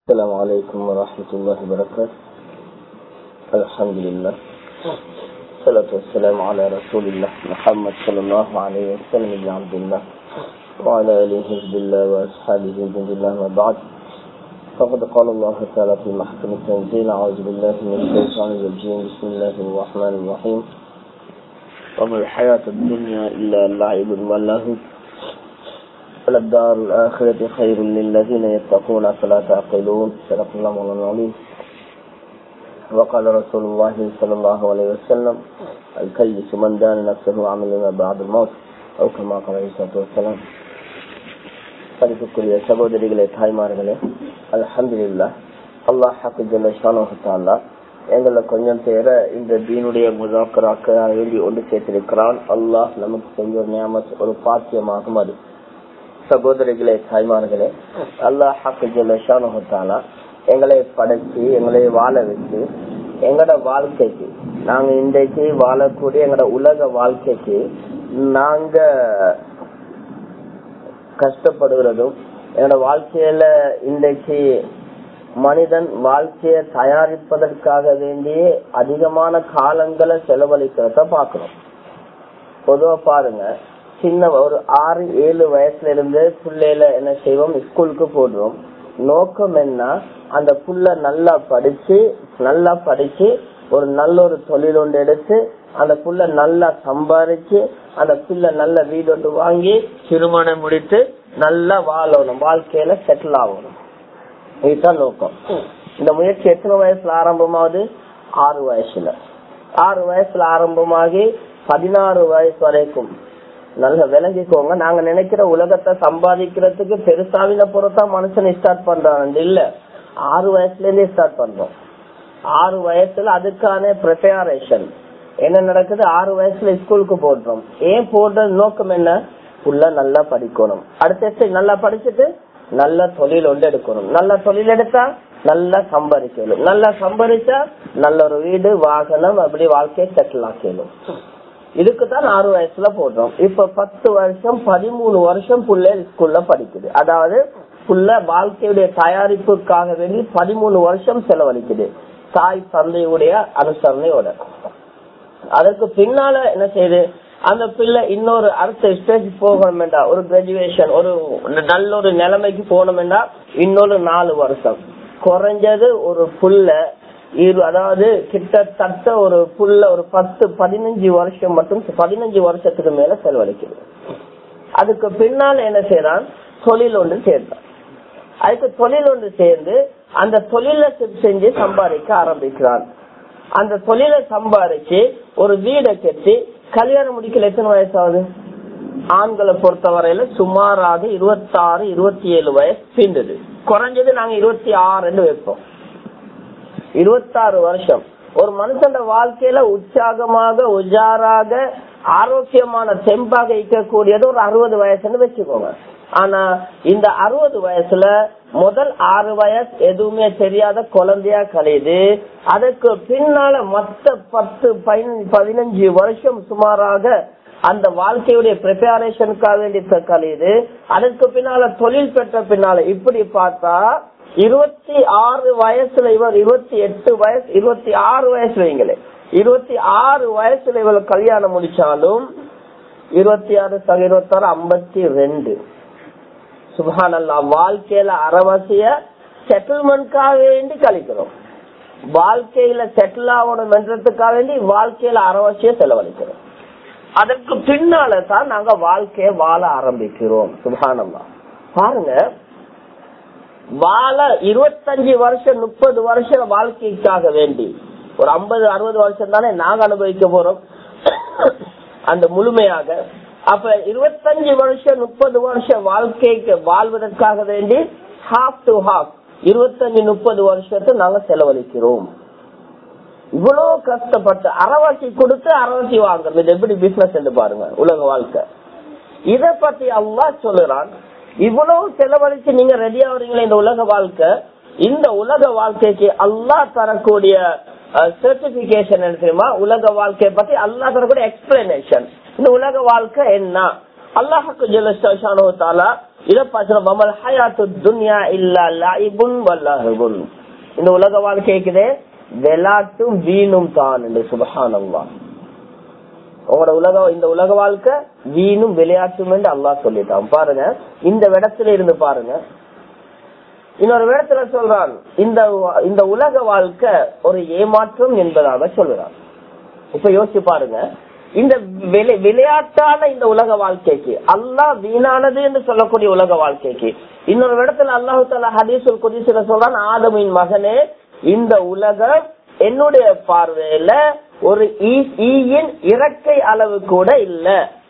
السلام عليكم ورحمة الله وبركاته الحمد لله الصلاة والسلام على رسول الله محمد صلى الله عليه وسلم بن عبد الله وعلى آله حزب الله وأصحابه جند الله وبعد فقد قال الله تعالى في محكم التنزيل أعوذ بالله من الشيطان الرجيم بسم الله الرحمن الرحيم وما الحياة الدنيا إلا لعب ولهو وللدار الآخرة خير للذين يتقون فلا تعقلون صدق الله مولانا العظيم وقال رسول الله صلى الله عليه وسلم الكيس من دان نفسه وعمل ما بعد الموت أو كما قال عليه الصلاة والسلام படிப்புக்குரிய சகோதரிகளே தாய்மார்களே அல்ஹம்துலில்லா அல்லாஹ் ஹக்கு ஜல்லா எங்களை கொஞ்சம் பேர இந்த தீனுடைய முதாக்கராக்க வேண்டி ஒன்று சேர்த்திருக்கிறான் அல்லாஹ் நமக்கு செஞ்ச ஒரு நியமத் ஒரு பாக்கியமாகும் அது சகோதரிகளே தாய்மார்களே அல்லாஹ் ஹக்கு ஜல்லா எங்களை படைச்சு எங்களை வாழ வச்சு எங்கட வாழ்க்கைக்கு நாங்க இன்றைக்கு வாழக்கூடிய எங்கட உலக வாழ்க்கைக்கு நாங்க கஷ்டப்படுகிறதும் என்னோட வாழ்க்கையில இன்றைக்கு மனிதன் வாழ்க்கையை தயாரிப்பதற்காக வேண்டிய அதிகமான காலங்களை செலவழிக்கிறத பாக்கணும் பொதுவா பாருங்க சின்ன ஒரு ஆறு ஏழு வயசுல இருந்து பிள்ளையில என்ன செய்வோம் ஸ்கூலுக்கு போடுறோம் நோக்கம் என்ன அந்த புள்ள நல்லா படிச்சு நல்லா படிச்சு ஒரு நல்ல ஒரு தொழில் ஒன்று எடுத்து அந்த புள்ள நல்லா சம்பாதிச்சு அந்த பிள்ளை நல்ல வீடு ஒன்று வாங்கி திருமணம் முடித்து நல்லா வாழணும் வாழ்க்கையில செட்டில் ஆகணும் இதுதான் நோக்கம் இந்த முயற்சி எத்தனை வயசுல ஆரம்பமாவது ஆறு வயசுல ஆறு வயசுல ஆரம்பமாகி பதினாறு வயசு வரைக்கும் நல்ல விளங்கிக்கோங்க நாங்க நினைக்கிற உலகத்தை சம்பாதிக்கிறதுக்கு பெருசாவின பொறுத்தான் மனுஷன் ஸ்டார்ட் பண்றாங்க இல்ல ஆறு வயசுல இருந்தே ஸ்டார்ட் பண்றோம் ஆறு வயசுல அதுக்கான ப்ரிப்பரேஷன் என்ன நடக்குது ஆறு வயசுல ஸ்கூலுக்கு போடுறோம் ஏன் போடுறது நோக்கம் என்ன புள்ள நல்லா படிக்கணும் அடுத்த நல்லா படிச்சுட்டு நல்ல தொழில் ஒன்று எடுக்கணும் நல்ல தொழில் எடுத்தா நல்லா சம்பாதிக்கணும் நல்லா சம்பாதிச்சா நல்ல ஒரு வீடு வாகனம் அப்படி வாழ்க்கையை செட்டில் ஆக்கணும் இதுக்குதான் ஆறு வயசுல போடுறோம் இப்ப பத்து வருஷம் பதிமூணு வருஷம் புள்ள ஸ்கூல்ல படிக்குது அதாவது புள்ள வாழ்க்கையுடைய தயாரிப்புக்காக வேண்டி பதிமூணு வருஷம் செலவழிக்குது தாய் தந்தையுடைய அனுசரணையோட அதற்கு பின்னால என்ன செய்யுது அந்த பிள்ளை இன்னொரு அடுத்த ஸ்டேஜ் போகணும்டா ஒரு கிராஜுவேஷன் ஒரு நல்ல ஒரு நிலைமைக்கு போகணும்டா இன்னொரு நாலு வருஷம் குறைஞ்சது ஒரு புள்ள அதாவது கிட்டத்தட்ட ஒரு புள்ள ஒரு பத்து பதினஞ்சு வருஷம் மட்டும் பதினஞ்சு வருஷத்துக்கு மேல செலவழிக்குது அதுக்கு பின்னால என்ன செய்யறான் தொழில் ஒன்று சேர்ந்தான் அதுக்கு தொழில் ஒன்று சேர்ந்து அந்த தொழில செஞ்சு சம்பாதிக்க ஆரம்பிக்கிறான் அந்த தொழில சம்பாதிச்சு ஒரு வீடை கட்டி கல்யாணம் முடிக்கல எத்தனை வயசாகுது ஆண்களை பொறுத்தவரையில சுமாராக இருபத்தாறு இருபத்தி ஏழு வயசு தீண்டது குறைஞ்சது நாங்க இருபத்தி ஆறுன்னு வைப்போம் இருபத்தாறு வருஷம் ஒரு மனுஷன் வாழ்க்கையில உற்சாகமாக உஜாராக ஆரோக்கியமான தெம்பாக இருக்கக்கூடியது ஒரு அறுபது வயசுன்னு வச்சுக்கோங்க ஆனா இந்த அறுபது வயசுல முதல் ஆறு வயசு எதுவுமே தெரியாத குழந்தையா கழியுது அதுக்கு பின்னால மத்த பத்து பதினஞ்சு வருஷம் சுமாராக அந்த வாழ்க்கையுடைய ப்ரிப்பரேஷனுக்காக வேண்டி கழியுது அதுக்கு பின்னால தொழில் பெற்ற பின்னால இப்படி பார்த்தா இருபத்தி ஆறு வயசுல இவர் இருபத்தி எட்டு வயசு இருபத்தி ஆறு வயசு வைங்களே இருபத்தி ஆறு வயசுல இவர் கல்யாணம் முடிச்சாலும் இருபத்தி ஆறு சக இருபத்தி ஆறு ஐம்பத்தி ரெண்டு சுபானல்லா வாழ்க்கையில அறவாசிய செட்டில்மெண்ட்காக வேண்டி கழிக்கிறோம் வாழ்க்கையில செட்டில் ஆகணும் என்றதுக்காக வேண்டி வாழ்க்கையில அறவாசிய செலவழிக்கிறோம் அதற்கு பின்னால தான் நாங்க வாழ்க்கைய வாழ ஆரம்பிக்கிறோம் சுபானல்லா பாருங்க வாழ இருபத்தஞ்சு வருஷம் முப்பது வருஷம் வாழ்க்கைக்காக வேண்டி ஒரு ஐம்பது அறுபது வருஷம் தானே நாங்க அனுபவிக்க போறோம் அந்த முழுமையாக அப்ப இருபத்தஞ்சு வருஷம் முப்பது வருஷம் வாழ்க்கைக்கு வாழ்வதற்காக வேண்டி ஹாஃப் டு ஹாஃப் இருபத்தஞ்சு முப்பது வருஷத்தை நாங்க செலவழிக்கிறோம் இவ்வளவு கஷ்டப்பட்டு அறவாசி கொடுத்து அறவாசி வாங்குறது இது எப்படி பிசினஸ் என்று பாருங்க உலக வாழ்க்கை இத பத்தி அல்லா சொல்லுறான் இவ்வளவு செலவழிச்சு நீங்க ரெடி ஆகுறீங்களா இந்த உலக வாழ்க்கை இந்த உலக வாழ்க்கைக்கு அல்லா தரக்கூடிய சர்டிபிகேஷன் தெரியுமா உலக வாழ்க்கையை பத்தி அல்லா தரக்கூடிய எக்ஸ்பிளனேஷன் இந்த உலக வாழ்க்கை என்ன அல்லாஹுக்கு ஜெலஸ்டாலா இத பாசுரம் ஹயாத்து துன்யா இல்லா லாயிபுன் வல்லாஹுபுன் இந்த உலக வாழ்க்கைக்குதே விளாட்டும் வீணும் தான் என்று சுபஹானல்லா உங்களோட உலக இந்த உலக வாழ்க்கை வீணும் விளையாட்டும் என்று அல்லா சொல்லிட்டான் பாருங்க இந்த இடத்துல இருந்து பாருங்க இன்னொரு இடத்துல சொல்றான் இந்த இந்த உலக வாழ்க்கை ஒரு ஏமாற்றம் என்பதாக சொல்றான் இப்ப யோசிச்சு பாருங்க இந்த விளையாட்டான இந்த உலக வாழ்க்கைக்கு அல்லாஹ் வீணானது என்று சொல்லக்கூடிய உலக வாழ்க்கைக்கு இன்னொரு இடத்துல அல்லாஹு தாலா ஹதீசுல் குதிசில சொல்றான் ஆதமின் மகனே இந்த உலகம் என்னுடைய பார்வையில ஒரு ஈயின் இறக்கை அளவு கூட இல்ல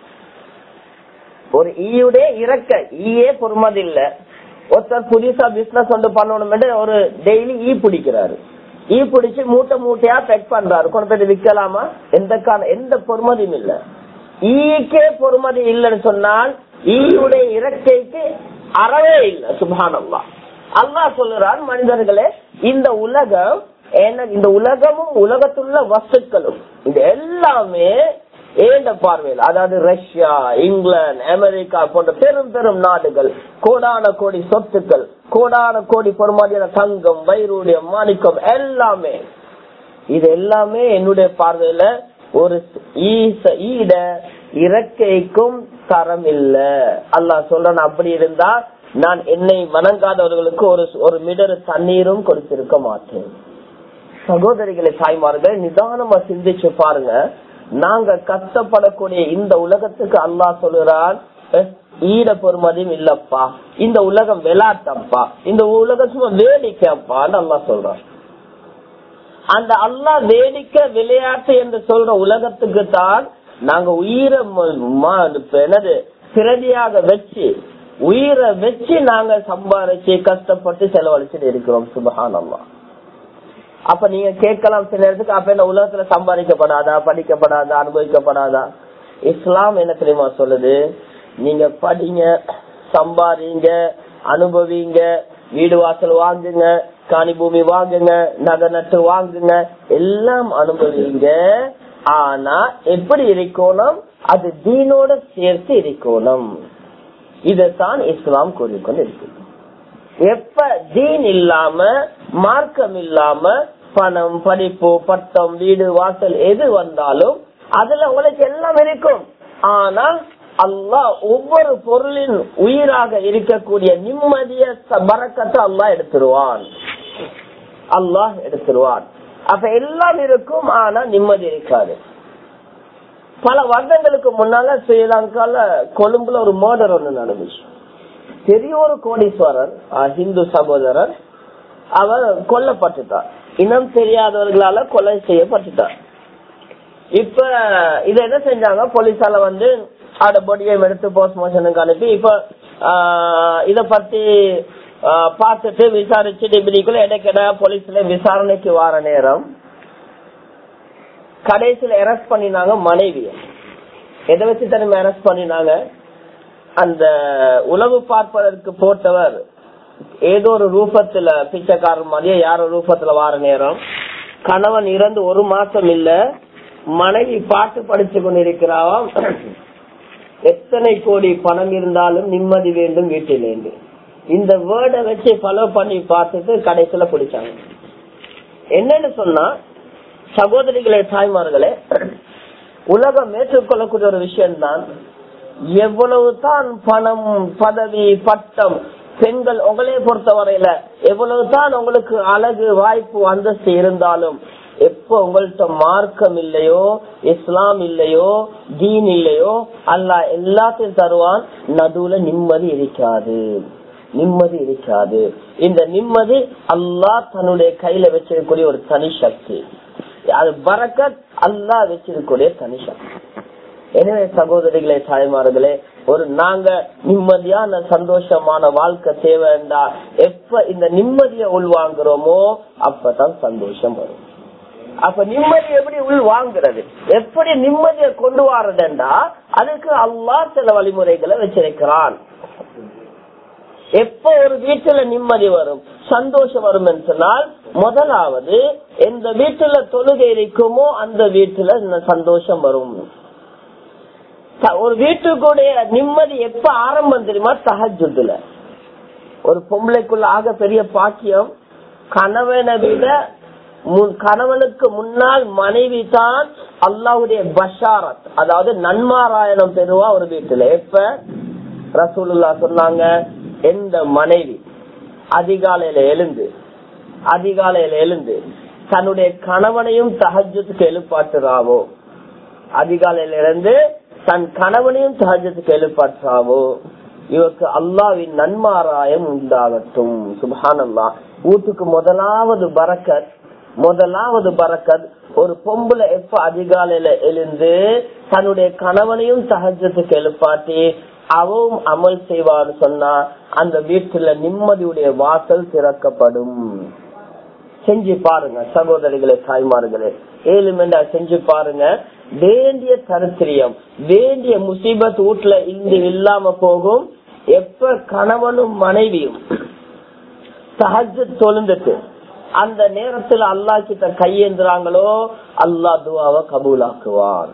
ஒரு ஈயுடைய இறக்கை ஈயே பொறுமதி இல்ல ஒருத்தர் புதுசா பிசினஸ் ஒன்று பண்ணணும் ஒரு டெய்லி ஈ பிடிக்கிறாரு ஈ பிடிச்சு மூட்டை மூட்டையா பெக் பண்றாரு கொண்டு போய் விற்கலாமா எந்த கால எந்த பொறுமதியும் இல்ல ஈக்கே பொறுமதி இல்லைன்னு சொன்னால் ஈயுடைய இறக்கைக்கு அறவே இல்லை சுபானம்மா அல்லா சொல்லுறான் மனிதர்களே இந்த உலகம் இந்த உலகமும் உலகத்துள்ள வஸ்துக்களும் இது எல்லாமே ஏண்ட பார்வையில் அதாவது ரஷ்யா இங்கிலாந்து அமெரிக்கா போன்ற பெரும் பெரும் நாடுகள் கோடான கோடி சொத்துக்கள் கோடான கோடி பொறுமாதியான தங்கம் வைரூடியம் மாணிக்கம் எல்லாமே இது எல்லாமே என்னுடைய பார்வையில ஒரு ஈட இறக்கைக்கும் தரம் இல்ல அல்லாஹ் சொல்றேன் அப்படி இருந்தா நான் என்னை வணங்காதவர்களுக்கு ஒரு ஒரு மிடர் தண்ணீரும் கொடுத்திருக்க மாட்டேன் சகோதரிகளை தாய்மார்கள் நிதானமா சிந்திச்சு பாருங்க நாங்க கஷ்டப்படக்கூடிய இந்த உலகத்துக்கு அல்லாஹ் சொல்லுறான் ஈட பொறுமதியும் இல்லப்பா இந்த உலகம் விளாட்டப்பா இந்த உலகம் சும்மா வேடிக்கைப்பான்னு அல்லா சொல்றான் அந்த அல்லா வேடிக்கை விளையாட்டு என்று சொல்ற உலகத்துக்கு தான் நாங்க உயிரை என்னது பிரதியாக வச்சு உயிரை வச்சு நாங்க சம்பாரிச்சு கஷ்டப்பட்டு செலவழிச்சுட்டு இருக்கிறோம் சுபஹான் அல்லா அப்ப நீங்க கேட்கலாம் சில நேரத்துக்கு அப்ப என்ன உலகத்துல சம்பாதிக்கப்படாதா படிக்கப்படாதா அனுபவிக்கப்படாதா இஸ்லாம் என்ன தெரியுமா சொல்லுது நீங்க படிங்க சம்பாதிங்க அனுபவிங்க வீடு வாசல் வாங்குங்க காணி பூமி வாங்குங்க நகை நட்டு வாங்குங்க எல்லாம் அனுபவிங்க ஆனா எப்படி இருக்கணும் அது தீனோட சேர்த்து இருக்கணும் இதைத்தான் இஸ்லாம் கூறிக்கொண்டு இருக்கு எப்ப தீன் இல்லாம மார்க்கம் இல்லாம பணம் படிப்பு பட்டம் வீடு வாசல் எது வந்தாலும் அதுல உங்களுக்கு எல்லாம் இருக்கும் ஆனா அல்லாஹ் ஒவ்வொரு பொருளின் உயிராக இருக்கக்கூடிய நிம்மதிய பறக்கத்தை அல்லாஹ் எடுத்துருவான் அல்லாஹ் எடுத்துருவான் அப்ப எல்லாம் இருக்கும் ஆனா நிம்மதி இருக்காது பல வருடங்களுக்கு முன்னால ஸ்ரீலங்கால கொழும்புல ஒரு மர்டர் ஒண்ணு நடந்துச்சு பெரிய ஒரு கோடீஸ்வரர் ஹிந்து சகோதரர் அவர் கொல்லப்பட்டுட்டார் இனம் தெரியாதவர்களால கொலை செய்யப்பட்டுட்டார் இப்ப இத என்ன செஞ்சாங்க போலீஸால வந்து அவட பொடியை எடுத்து போஸ்ட்மார்ட்டனுக்கு அனுப்பி இப்ப இத பத்தி பார்த்துட்டு விசாரிச்சுட்டு இப்படிக்குள்ள இடைக்கிட போலீஸ்ல விசாரணைக்கு வார நேரம் கடைசியில அரெஸ்ட் பண்ணினாங்க மனைவிய எதை வச்சு தனிமை அரெஸ்ட் பண்ணினாங்க அந்த உளவு பார்ப்பதற்கு போட்டவர் ஏதோ ஒரு ரூபத்துல பிச்சைக்காரர் மாதிரியே யாரோ ரூபத்துல வார நேரம் கணவன் இறந்து ஒரு மாசம் இல்ல மனைவி பாட்டு படிச்சு கொண்டிருக்கிறாவாம் எத்தனை கோடி பணம் இருந்தாலும் நிம்மதி வேண்டும் வீட்டில் இருந்து இந்த வேர்டை வச்சு ஃபாலோ பண்ணி பார்த்துட்டு கடைசியில பிடிச்சாங்க என்னன்னு சொன்னா சகோதரிகளே தாய்மார்களே உலகம் ஏற்றுக்கொள்ளக்கூடிய ஒரு விஷயம்தான் எவ்வளவு தான் பணம் பதவி பட்டம் பெண்கள் உங்களே பொறுத்தவரையில எவ்வளவு தான் உங்களுக்கு அழகு வாய்ப்பு அந்தஸ்து இருந்தாலும் எப்ப உங்கள்கிட்ட மார்க்கம் இல்லையோ இஸ்லாம் இல்லையோ தீன் இல்லையோ அல்ல எல்லாத்தையும் தருவான் நடுவுல நிம்மதி இருக்காது நிம்மதி இருக்காது இந்த நிம்மதி அல்லாஹ் தன்னுடைய கையில வச்சிருக்கக்கூடிய ஒரு தனி சக்தி அது பறக்கத் அல்லாஹ் வச்சிருக்கக்கூடிய தனி சக்தி எனவே சகோதரிகளே தாய்மார்களே ஒரு நாங்க நிம்மதியான சந்தோஷமான வாழ்க்கை தேவைண்டா எப்ப இந்த நிம்மதியை உள்வாங்குறோமோ அப்பதான் சந்தோஷம் வரும் அப்ப நிம்மதி எப்படி உள் வாங்குறது எப்படி நிம்மதியை கொண்டு வர்றதுண்டா அதுக்கு அல்லா சில வழிமுறைகளை வச்சிருக்கிறான் எப்ப ஒரு வீட்டுல நிம்மதி வரும் சந்தோஷம் வரும் என்று சொன்னால் முதலாவது எந்த வீட்டுல தொழுகை இருக்குமோ அந்த வீட்டுல சந்தோஷம் வரும் த- ஒரு வீட்டுக்குடைய நிம்மதி எப்ப ஆரம்பம் தெரியுமா தஹஜுதுல ஒரு பொம்பளைக்குள்ள ஆக பெரிய பாக்கியம் கணவனை விட மு- கணவனுக்கு முன்னால் மனைவி தான் அல்லாவுடைய பஷாரத் அதாவது நன்மாராயணம் பெறுவா ஒரு வீட்டுல எப்ப ரசூலுல்லா சொன்னாங்க எந்த மனைவி அதிகாலையில எழுந்து அதிகாலையில எழுந்து தன்னுடைய கணவனையும் தஹஜத்துக்கு எழுப்பாட்டுறாவோ அதிகாலையில இருந்து தன் கணவனையும் தஹஜத்துக்கு எழுப்பாற்றாவோ இவருக்கு அல்லாவின் நன்மாராயம் உண்டாகட்டும் சுபஹானல்லா வீட்டுக்கு முதலாவது பரக்கத் முதலாவது பரக்கத் ஒரு பொம்பளை எப்ப அதிகாலையில எழுந்து தன்னுடைய கணவனையும் தஹஜத்துக்கு எழுப்பாட்டி அவவும் அமல் செய்வான்னு சொன்னா அந்த வீட்டுல நிம்மதியுடைய வாசல் திறக்கப்படும் செஞ்சு பாருங்க சகோதரிகளே தாய்மார்களே ஏழு மெண்டா செஞ்சு பாருங்க வேண்டிய தரித்திரியம் வேண்டிய முசீபத் வீட்டுல இருந்து இல்லாம போகும் எப்ப கணவனும் மனைவியும் சஹஜ தொழுந்துட்டு அந்த நேரத்துல அல்லாஹ் கிட்ட கையேந்துறாங்களோ அல்லாஹ் துவாவை கபூலாக்குவார்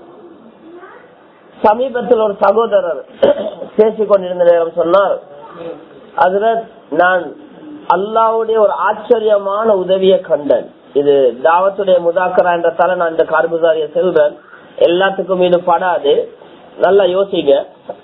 சமீபத்தில் ஒரு சகோதரர் பேசிக் கொண்டிருந்த நேரம் சொன்னார் அதுல நான் அல்லாவுடைய ஒரு ஆச்சரியமான உதவியை கண்டேன் இது தாவத்துடைய முதாக்கரா என்றதால நான் இந்த கார்புசாரிய செல்றேன் எல்லாத்துக்கும் இது படாது நல்லா யோசிங்க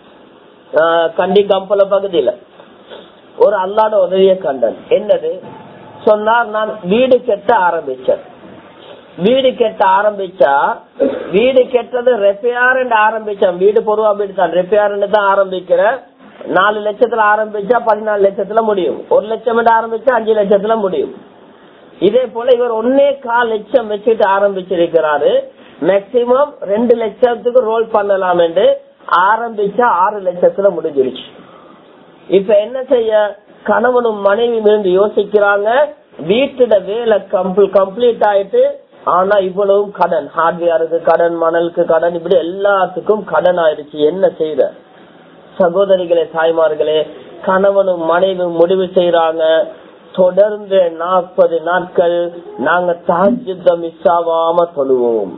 ஆஹ் கண்டி கம்பல பகுதியில ஒரு அல்லாட உதவியை கண்டேன் என்னது சொன்னார் நான் வீடு கெட்ட ஆரம்பிச்சேன் வீடு கெட்ட ஆரம்பிச்சா வீடு கெட்டது ரெப்பையார் ஆரம்பிச்சேன் வீடு பொருவா வீடு தான் ரெப்பையார் தான் ஆரம்பிக்கிறேன் நாலு லட்சத்துல ஆரம்பிச்சா பதினாலு லட்சத்துல முடியும் ஒரு லட்சம் ஆரம்பிச்சா அஞ்சு லட்சத்துல முடியும் இதே போல இவர் ஒன்னே கால் லட்சம் வச்சுட்டு ஆரம்பிச்சிருக்கிறாரு மேக்சிமம் ரெண்டு லட்சத்துக்கு ரோல் பண்ணலாம் என்று ஆரம்பிச்சா ஆறு லட்சத்துல முடிஞ்சிருச்சு இப்ப என்ன செய்ய கணவனும் மனைவி இருந்து யோசிக்கிறாங்க வீட்டுட வேலை கம்ப்ளீட் ஆயிட்டு ஆனா இவ்வளவும் கடன் ஹார்ட்வேருக்கு கடன் மணலுக்கு கடன் இப்படி எல்லாத்துக்கும் கடன் ஆயிடுச்சு என்ன செய்யற சகோதரிகளே தாய்மார்களே கணவனும் மனைவியும் முடிவு செய்யறாங்க தொடர்ந்து நாற்பது நாட்கள் நாங்க தாஜ்யத்தை மிஸ் ஆகாம தொழுவோம்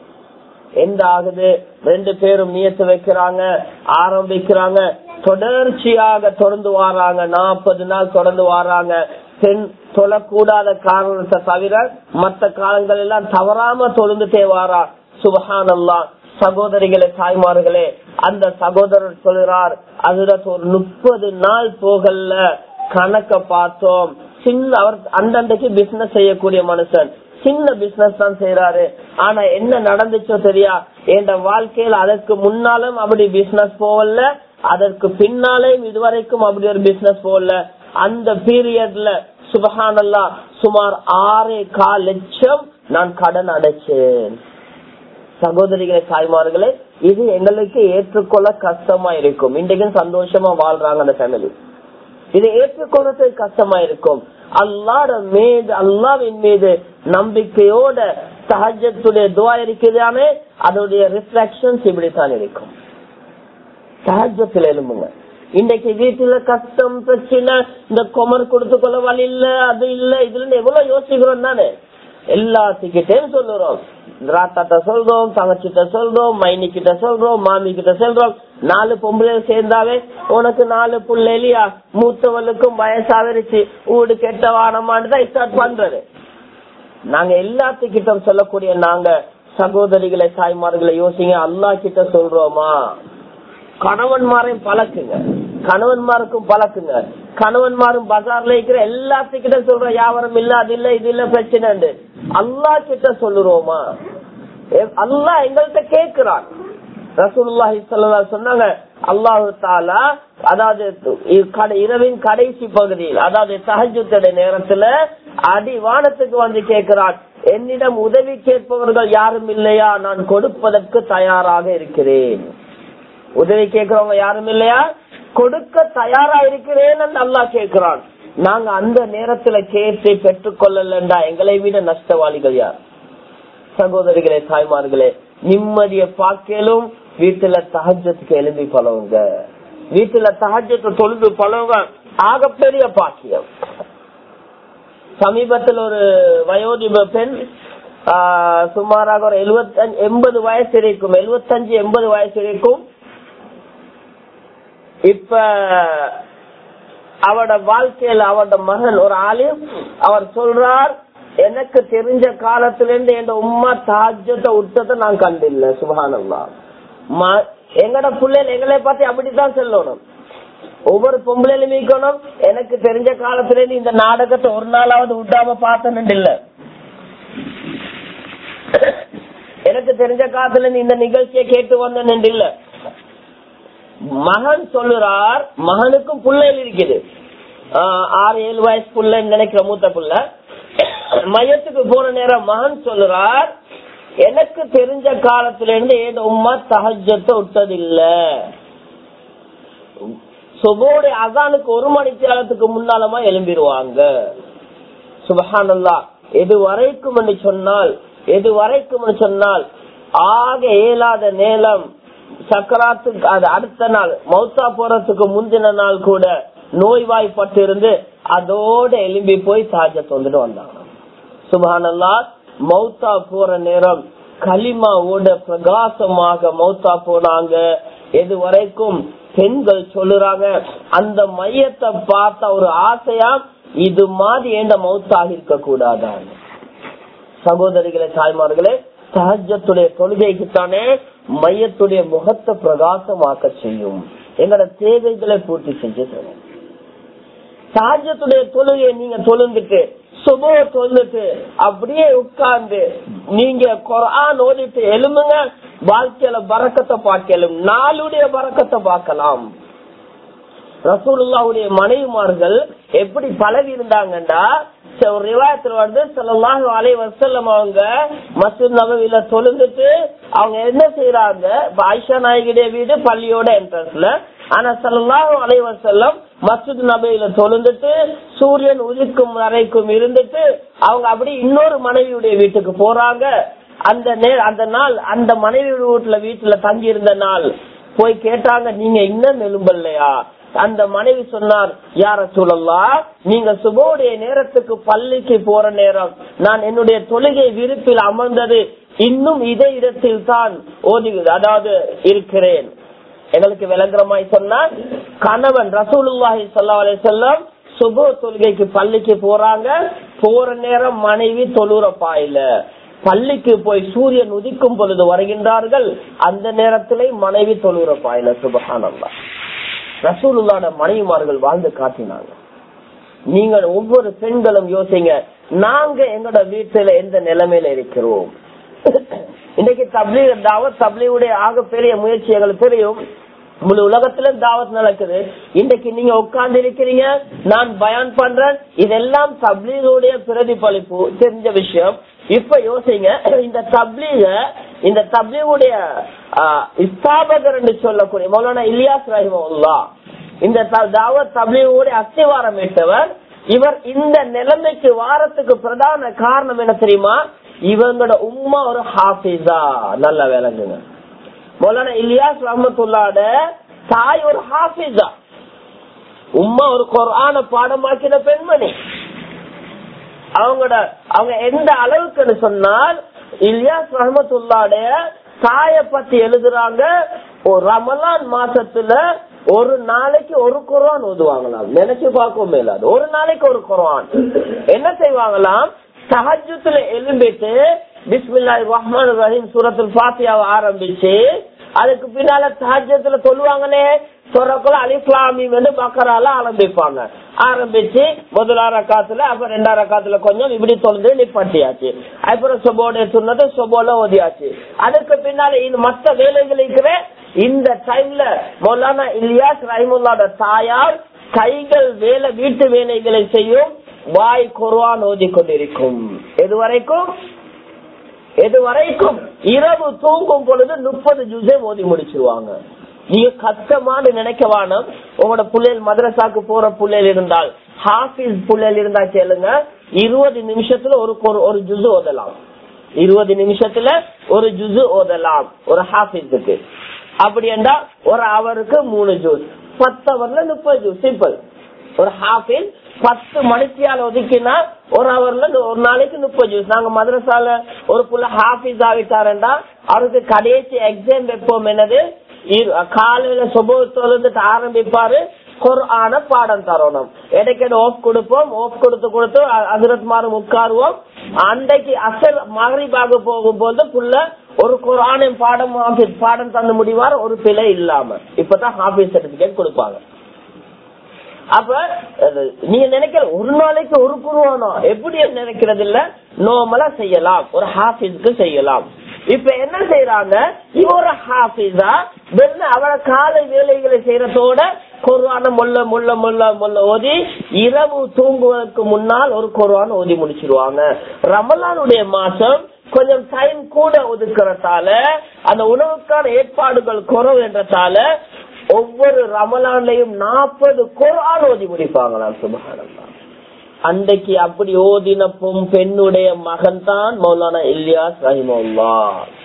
எந்த ஆகுது ரெண்டு பேரும் நியத்து வைக்கிறாங்க ஆரம்பிக்கிறாங்க தொடர்ச்சியாக தொடர்ந்து வாராங்க நாற்பது நாள் தொடர்ந்து வாராங்க பெண் தொழக்கூடாத காரணத்தை தவிர மற்ற காலங்கள் எல்லாம் தவறாம தொழுந்துட்டே வாரா சுபஹானல்லா சகோதரிகளே தாய்மார்களே அந்த சகோதரர் சொல்கிறார் அதுல ஒரு முப்பது நாள் போகல கணக்க பார்த்தோம் சின்ன அவர் அந்தண்டைக்கு பிசினஸ் செய்யக்கூடிய மனுஷன் சின்ன பிசினஸ் தான் செய்யறாரு ஆனா என்ன நடந்துச்சோ தெரியா என் வாழ்க்கையில் அதற்கு முன்னாலும் அப்படி பிசினஸ் போகல அதற்கு பின்னாலேயும் இதுவரைக்கும் அப்படி ஒரு பிசினஸ் போகல அந்த பீரியட்ல சுபஹானல்லா சுமார் ஆறே கால் லட்சம் நான் கடன் அடைச்சேன் சகோதரிகளே தாய்மார்களே இது எங்களுக்கு ஏற்றுக்கொள்ள கஷ்டமா இருக்கும் இன்றைக்கும் சந்தோஷமா வாழ்றாங்க அந்த ஃபேமிலி இதை ஏற்றுக்கொள்றது கஷ்டமா இருக்கும் அல்லாட மீது அல்லாவின் மீது நம்பிக்கையோட சஹஜத்துடைய துவா இருக்குதானே அதோடைய ரிஃப்ளக்ஷன்ஸ் இப்படித்தான் இருக்கும் சஹஜத்தில் எழும்புங்க இன்றைக்கு வீட்டுல கஷ்டம் பிரச்சனை இந்த கொமர் கொடுத்து கொள்ள வழி இல்ல அது இல்ல இதுல எவ்வளவு யோசிக்கிறோம் தானே எல்லாத்துக்கிட்டையும் சொல்லுறோம் ராத்தாட்ட சொல்றோம் தங்கச்சிட்ட சொல்றோம் மைனி கிட்ட சொல்றோம் மாமி கிட்ட சொல்றோம் நாலு பொம்பளை சேர்ந்தாவே உனக்கு நாலு புள்ள இல்லையா மூத்தவளுக்கும் வயசாவிருச்சு ஊடு கெட்ட வானமான்னு தான் ஸ்டார்ட் பண்றது நாங்க எல்லாத்துக்கிட்ட சொல்லக்கூடிய நாங்க சகோதரிகளை தாய்மார்களை யோசிங்க அல்லா கிட்ட சொல்றோமா கணவன்மாரையும் பழக்குங்க கணவன்மாருக்கும் பழக்குங்க கணவன்மாரும் பஜார்ல இருக்கிற எல்லாத்துக்கிட்ட சொல்ற வியாபாரம் இல்ல அது இல்ல இது இல்ல பிரச்சனை அல்லா கிட்ட சொல்லுறோமா அல்லா எங்கள்கிட்ட கேக்குறான் ரசூலுல்லாஹி சொன்னாங்க அல்லாஹு தாலா அதாவது இரவின் கடைசி பகுதியில் அதாவது சஹஜுத்தடைய நேரத்துல அடிவானத்துக்கு வந்து கேட்கிறான் என்னிடம் உதவி கேட்பவர்கள் யாரும் இல்லையா நான் கொடுப்பதற்கு தயாராக இருக்கிறேன் உதவி கேட்கிறவங்க யாரும் இல்லையா கொடுக்க தயாரா இருக்கிறேன் அல்லா கேட்கிறான் நாங்க அந்த நேரத்துல கேட்டு பெற்றுக் கொள்ளலண்டா எங்களை விட நஷ்டவாளிகள் யார் சகோதரிகளே தாய்மார்களே நிம்மதிய பார்க்கலும் வீட்டுல தகஜத்துக்கு எழுப்பி பழவுங்க வீட்டுல தகஜத்தை தொழுது பழவுங்க ஆகப்பெரிய பாக்கியம் சமீபத்தில் ஒரு வயோதிப பெண் ஆஹ், சுமாராக ஒரு எழுபத்தஞ்சு எண்பது வயசு இருக்கும் எழுபத்தஞ்சு எண்பது வயசு இருக்கும் இப்ப அவட வாழ்க்கையில அவட மகன் ஒரு ஆலிம் அவர் சொல்றார் எனக்கு தெரிஞ்ச காலத்துல இருந்து என் உம்மா தாஜத்தை விட்டதை நான் கண்டில்ல சுபஹானல்லா ம- எங்கட பிள்ளைகள் எங்களை பார்த்து அப்படித்தான் சொல்லணும் ஒவ்வொரு பொம்பளையிலும் மீக்கணும் எனக்கு தெரிஞ்ச காலத்துல இருந்து இந்த நாடகத்தை ஒரு நாளாவது விட்டாம பார்த்தேன்னு இல்ல எனக்கு தெரிஞ்ச காலத்துல இருந்து இந்த நிகழ்ச்சியை கேட்டு வந்தேன்னு இல்ல மகன் சொல்லுறார் மகனுக்கும் பிள்ளைகள் இருக்குது ஆஹ் ஆறு ஏழு வயசு புள்ள நினைக்கிற மூத்த புள்ள மையத்துக்கு போற நேரம் மகன் சொல்லுறார் எனக்கு தெரிஞ்ச காலத்துல இருந்து ஏதோ உமா தகஜத்தை விட்டதில்ல சுபோடைய அசானுக்கு ஒரு மணி நேரத்துக்கு முன்னாலமா எழும்பிடுவாங்க சுபஹானல்லா எது வரைக்கும் என்று சொன்னால் எது வரைக்கும் என்று சொன்னால் ஆக இயலாத நேரம் சக்கராத்துக்கு அது அடுத்த நாள் மௌத்தா போறதுக்கு முந்தின நாள் கூட நோய்வாய்ப்பட்டு இருந்து அதோட எலும்பி போய் சாஜத் வந்துட்டு வந்தாங்க சுபஹானல்லா மௌத்தா போற நேரம் களிமாவோட பிரகாசமாக மௌத்தா போனாங்க எது வரைக்கும் பெண்கள் சொல்லுறாங்க அந்த மையத்தை பார்த்த ஒரு ஆசையா இது மாதிரி ஏண்ட மௌத்தாக இருக்க கூடாதான் சகோதரிகளே தாய்மார்களே சஹஜத்துடைய தொழுகைக்குத்தானே மையத்துடைய முகத்தை பிரகாசமாக்க செய்யும் எங்களோட தேவைகளை பூர்த்தி செஞ்சு தரும் சஹஜத்துடைய தொழுகையை நீங்க தொழுந்துட்டு சுபோ தொழுந்துட்டு அப்படியே உட்கார்ந்து நீங்க குரான் ஓதிட்டு எழுமுங்க வாழ்க்கையில பறக்கத்தை பார்க்கலாம் நாளுடைய பறக்கத்தை பார்க்கலாம் ரசூலுல்லாவுடைய மனைவிமார்கள் எப்படி பழகி இருந்தாங்கண்டா ஒரு ரிவாயத்துல வந்து சொல்லலாம் அலை வசல்லம் அவங்க மசூத் நபவில தொழுந்துட்டு அவங்க என்ன செய்யறாங்க இப்ப ஆயிஷா நாயகிடைய வீடு பள்ளியோட என்ட்ரன்ஸ்ல ஆனா சல்லாஹ் அலை வசல்லம் மசூத் நபையில தொழுந்துட்டு சூரியன் உதிக்கும் வரைக்கும் இருந்துட்டு அவங்க அப்படி இன்னொரு மனைவியுடைய வீட்டுக்கு போறாங்க அந்த நே அந்த நாள் அந்த மனைவி வீட்டுல வீட்டுல தங்கி இருந்த நாள் போய் கேட்டாங்க நீங்க இன்னும் எலும்பல்லையா அந்த மனைவி சொன்னார் யார சூழல்லா நீங்க சுபோடைய நேரத்துக்கு பள்ளிக்கு போற நேரம் நான் என்னுடைய தொழுகை விருப்பில் அமர்ந்தது இன்னும் இதே இடத்தில் தான் ஓதி அதாவது இருக்கிறேன் எங்களுக்கு விளங்குறமாய் சொன்னா கணவன் ரசூலுல்லாஹி சல்லா அலி செல்லம் சுபோ தொழுகைக்கு பள்ளிக்கு போறாங்க போற நேரம் மனைவி தொழுற பாயில பள்ளிக்கு போய் சூரியன் உதிக்கும் பொழுது வருகின்றார்கள் அந்த நேரத்திலே மனைவி தொழுற பாயில சுபகானல்லா ரசூலுல்லாட மனைவிமார்கள் வாழ்ந்து காட்டினாங்க நீங்கள் ஒவ்வொரு பெண்களும் யோசிங்க நாங்க எங்களோட வீட்டுல எந்த நிலைமையில இருக்கிறோம் இன்னைக்கு தப்லீக் தாவத் தப்லீவுடைய ஆகப்பெரிய முயற்சி எங்களுக்கு தெரியும் முழு உலகத்துல தாவத் நடக்குது இன்னைக்கு நீங்க உட்கார்ந்து இருக்கிறீங்க நான் பயான் பண்றேன் இதெல்லாம் தப்லீகுடைய பிரதிபலிப்பு தெரிஞ்ச விஷயம் இப்ப யோசிங்க இந்த தப்லீக இந்த தப்லீகுடைய ஸ்தாபகர் என்று சொல்லக்கூடிய மௌலானா இலியாஸ் ரஹிமுல்லா இந்த தாவத் தப்லீகுடைய அஸ்திவாரம் இட்டவர் இவர் இந்த நிலைமைக்கு வாரத்துக்கு பிரதான காரணம் என்ன தெரியுமா இவங்களோட உம்மா ஒரு ஹாஃபிஸா நல்ல விளங்குங்க மௌலானா இலியாஸ் ரஹமத்துல்லாட தாய் ஒரு ஹாஃபிஸா உம்மா ஒரு குரான பாடமாக்கின பெண்மணி அவங்களோட அவங்க எந்த அளவுக்குன்னு சொன்னால் இலியாஸ் ரஹமத்துல்லாடைய தாய பத்தி எழுதுறாங்க ஒரு ரமலான் மாசத்துல ஒரு நாளைக்கு ஒரு குரான் ஓதுவாங்களாம் நினைச்சு பார்க்க மேலாது ஒரு நாளைக்கு ஒரு குரான் என்ன செய்வாங்களாம் சஹஜத்துல எழும்பிட்டு பிஸ்மில்லாஹி ரஹ்மான் ரஹீம் சூரத்துல் ஃபாத்தியாவை ஆரம்பிச்சு அதுக்கு பின்னால சஹஜத்துல சொல்லுவாங்களே சொல்றக்குள்ள அலிஸ்லாமி வந்து பக்கரால ஆரம்பிப்பாங்க ஆரம்பிச்சு முதலாற காத்துல அப்புறம் ரெண்டாயிரம் காத்துல கொஞ்சம் இப்படி தொழுந்து நிப்பாட்டியாச்சு அப்புறம் சொபோட சொன்னது சொபோல ஓதியாச்சு அதுக்கு பின்னால இந்த மத்த வேலைகள் இருக்கிற இந்த டைம்ல மௌலானா இலியாஸ் ரஹிமுல்லாட தாயார் கைகள் வேலை வீட்டு வேலைகளை செய்யும் வாய் குர்வான் ஓதி கொண்டிருக்கும் எது வரைக்கும் எது வரைக்கும் இரவு தூங்கும் பொழுது முப்பது ஜூஸே ஓதி முடிச்சிருவாங்க நீங்க கஷ்டமானு நினைக்க வேணும் உங்களோட பிள்ளைகள் மதரசாக்கு போற பிள்ளைகள் இருந்தால் ஹாஃபிஸ் பிள்ளைகள் இருந்தா கேளுங்க இருபது நிமிஷத்துல ஒரு ஒரு ஜுசு ஓதலாம் இருபது நிமிஷத்துல ஒரு ஜுசு ஓதலாம் ஒரு ஹாஃபிஸுக்கு அப்படி என்றால் ஒரு அவருக்கு மூணு ஜூஸ் பத்து அவர்ல முப்பது ஜூஸ் சிம்பிள் ஒரு ஹாஃபிஸ் பத்து மணித்தியால ஒதுக்கினா ஒரு ஹவர்ல ஒரு நாளைக்கு முப்பது ஜூஸ் நாங்க மதரசால ஒரு புள்ள ஹாஃபிஸ் ஆகிட்டாருண்டா அவருக்கு கடைசி எக்ஸாம் வைப்போம் என்னது இரு- காலையில சுபத்துலேருந்து ஆரம்பிப்பாரு குர்ஆன பாடம் தரணும் இடைக்கிட ஓப் கொடுப்போம் ஓப் கொடுத்து கொடுத்து அதிரத் மாறும் உட்காருவோம் அன்றைக்கு அசல் மகரிபாக போகும்போது புள்ள ஒரு குரானின் பாடம் ஆஃபீஸ் பாடம் தந்து முடிவார் ஒரு பிழை இல்லாம இப்பதான் ஹாஃபீஸ் சர்டிபிகேட் கொடுப்பாங்க அப்ப அது நீங்க நினைக்கிற ஒரு நாளைக்கு ஒரு குருவானோ எப்படி நினைக்கிறது இல்ல நோமலா செய்யலாம் ஒரு ஹாஃபிஸ்க்கு செய்யலாம் இப்ப என்ன செய்யறாங்க இவ ஒரு ஹாஃபிஸா வெறும் அவள காலை வேலைகளை செய்யறதோட குருவான முள்ள முள்ள முள்ள முள்ள ஓதி இரவு தூங்குவதற்கு முன்னால் ஒரு குருவான ஓதி முடிச்சிருவாங்க ரமலானுடைய மாசம் கொஞ்சம் டைம் கூட ஒதுக்குறதால அந்த உணவுக்கான ஏற்பாடுகள் குறவு என்றதால ஒவ்வொரு ரமலான்லயும் நாற்பது குரான் ஓதி முடிப்பாங்களாம் சுபகானந்தா அன்றைக்கு அப்படி ஓதின பொம் பெண்ணுடைய மகன் தான் மௌலானா இல்யாஸ் ரஹிமுல்லா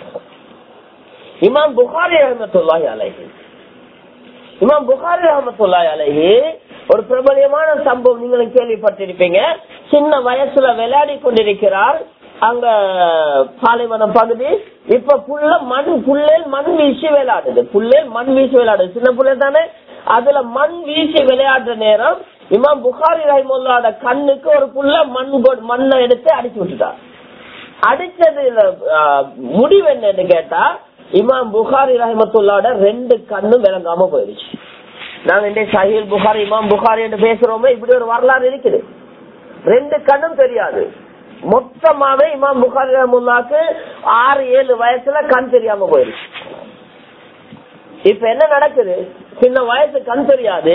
இமாம் புகாரி ரஹமத்துல்லாஹி அலைஹி இமாம் புகாரி ரஹமத்துல்லாஹி அலைஹி ஒரு பிரபலியமான சம்பவம் நீங்களும் கேள்விப்பட்டிருப்பீங்க சின்ன வயசுல விளையாடி கொண்டிருக்கிறார் அங்க பாலைவனம் பகுதி இப்ப புள்ள மண் புள்ளேல் மண் வீசி விளையாடுது புள்ளேல் மண் வீசி விளையாடுது சின்ன புள்ள தானே அதுல மண் வீசி விளையாடுற நேரம் இமாம் புகாரி ரஹிமுல்லாட கண்ணுக்கு ஒரு புள்ள மண் கொ- மண்ணை எடுத்து அடிச்சு விட்டுட்டார் அடிச்சது முடிவு என்னன்னு கேட்டா இமாம் புகாரி ரஹமத்துல்லாட ரெண்டு கண்ணும் விளங்காம போயிடுச்சு நாங்க இந்த சஹீல் புகாரி இமாம் புகாரி என்று பேசுறோமே இப்படி ஒரு வரலாறு இருக்குது ரெண்டு கண்ணும் தெரியாது மொத்தமாவே இமாம் புகாரி ரஹமுல்லாக்கு ஆறு ஏழு வயசுல கண் தெரியாம போயிடுச்சு இப்ப என்ன நடக்குது சின்ன வயசு கண் தெரியாது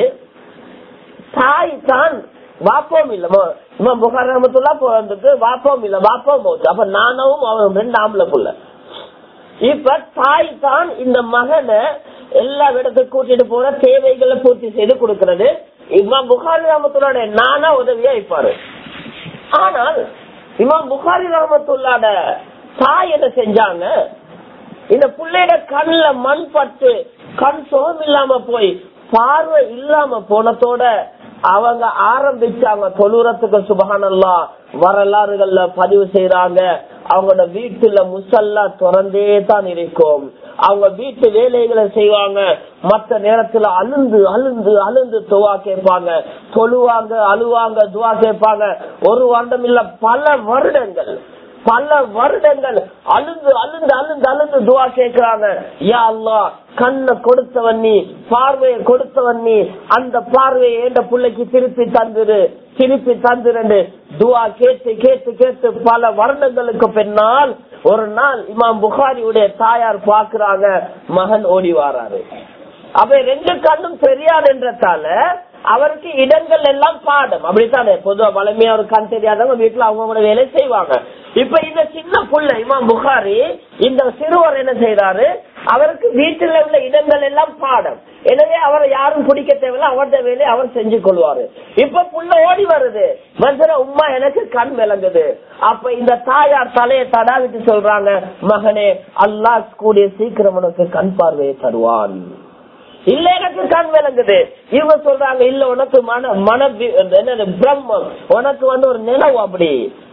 தாய் தான் வாப்போம் இல்ல மோ- இமாம் புகார் ரஹமத்துல்லா போறதுக்கு வாப்போம் இல்ல வாப்போம் போகுது அப்ப நானும் அவன் ரெண்டு ஆம்பளை புள்ள இப்ப தாய் தான் இந்த மகனை எல்லா இடத்துக்கு கூட்டிட்டு போற தேவைகளை பூர்த்தி செய்து கொடுக்கிறது இமாம் புகாரி ரஹமத்துல்லாட நானா உதவியா இருப்பாரு ஆனால் இமாம் புகாரி ரஹமத்துல்லாட தாய் என்ன செஞ்சாங்க இந்த புள்ளையோட கண்ணுல மண் பட்டு கண் சுகம் இல்லாம போய் பார்வை இல்லாம போனதோட அவங்க ஆரம்பிச்சாங்க தொழுறத்துக்கு சுபகானல்லா வரலாறுகள்ல பதிவு செய்யறாங்க அவங்களோட வீட்டுல முசல்லா திறந்தே தான் இருக்கும் அவங்க வீட்டு வேலைகளை செய்வாங்க மத்த நேரத்துல அழுந்து அழுந்து அழுந்து துவா கேட்பாங்க தொழுவாங்க அழுவாங்க துவா கேட்பாங்க ஒரு வருடம் இல்ல பல வருடங்கள் பல வருடங்கள் அழுந்து அழுந்து அழுந்து அழுந்து துவா கேட்கிறாங்க யா அல்லா கண்ணை கொடுத்தவன் நீ பார்வையை கொடுத்தவன் நீ அந்த பார்வையை எந்த பிள்ளைக்கு திருப்பி தந்துரு திருப்பி தந்துரு துவா கேட்டு கேட்டு கேட்டு பல வருடங்களுக்கு பின்னால் ஒரு நாள் இமாம் புகாரியுடைய தாயார் பாக்குறாங்க மகன் ஓடி வாராரு அப்ப ரெண்டு கண்ணும் தெரியாது என்றதால அவருக்கு இடங்கள் எல்லாம் பாடம் அப்படித்தானே பொதுவா வளமையா ஒரு கண் தெரியாதவங்க வீட்டுல அவங்களோட வேலை செய்வாங்க இப்ப இந்த சின்ன புள்ள இமாம் புகாரி இந்த சிறுவர் என்ன செய்யறாரு அவருக்கு வீட்டுல உள்ள இடங்கள் எல்லாம் பாடம் எனவே அவரை யாரும் பிடிக்க தேவையில்ல அவருடைய வேலையை அவர் செஞ்சு கொள்வாரு இப்ப புள்ள ஓடி வருது மனுஷன உமா எனக்கு கண் விளங்குது அப்ப இந்த தாயார் தலையை தடாவிட்டு சொல்றாங்க மகனே அல்லாஹ் கூடிய சீக்கிரம் உனக்கு கண் பார்வையை தருவான் இல்ல எனக்கு கண் விளங்குது இவங்க சொல்றாங்க இல்ல உனக்கு மன மன வி- என்னது பிரம்மம் உனக்கு வந்து ஒரு நினைவு அப்படி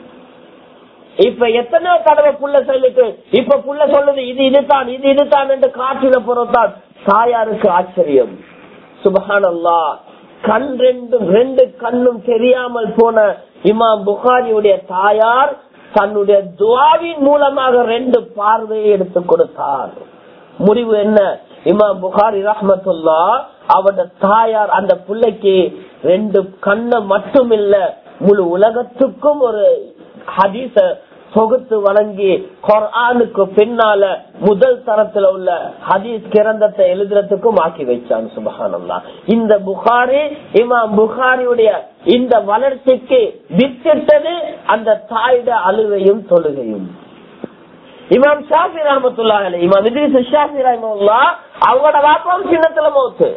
இப்ப எத்தனையோ தடவை புள்ள சொல்லிட்டு இப்ப புள்ள சொல்லுது இது இதுதான் இது இதுதான் என்று காற்றில போறதான் தாயாருக்கு ஆச்சரியம் சுபஹானல்லா கண் ரெண்டும் ரெண்டு கண்ணும் தெரியாமல் போன இமாம் புகாரியுடைய தாயார் தன்னுடைய துவாவின் மூலமாக ரெண்டு பார்வையை எடுத்து கொடுத்தார் முடிவு என்ன இமாம் புகாரி ரஹ்மத்துல்லா அவட தாயார் அந்த பிள்ளைக்கு ரெண்டு கண்ணை மட்டும் இல்ல முழு உலகத்துக்கும் ஒரு ஹதீஸ தொகுத்து வழங்கி குர்ஆனுக்கு பின்னால முதல் தரத்துல உள்ள ஹதீஸ் கிரந்தத்தை எழுதுறதுக்கும் ஆக்கி வச்சான் சுபஹானல்லா இந்த புகாரி இமாம் புகாரியுடைய இந்த வளர்ச்சிக்கு வித்திட்டது அந்த தாயுடைய அழுவையும் தொழுகையும் இமாம் ஷாஃபி ரஹமத்துல்லா அலைஹி இமாம் இத்ரிஸ் ஷாஃபி ரஹ்மத்துல்லா அவங்களோட வாப்பாவும் சின்னத்துல மௌத்து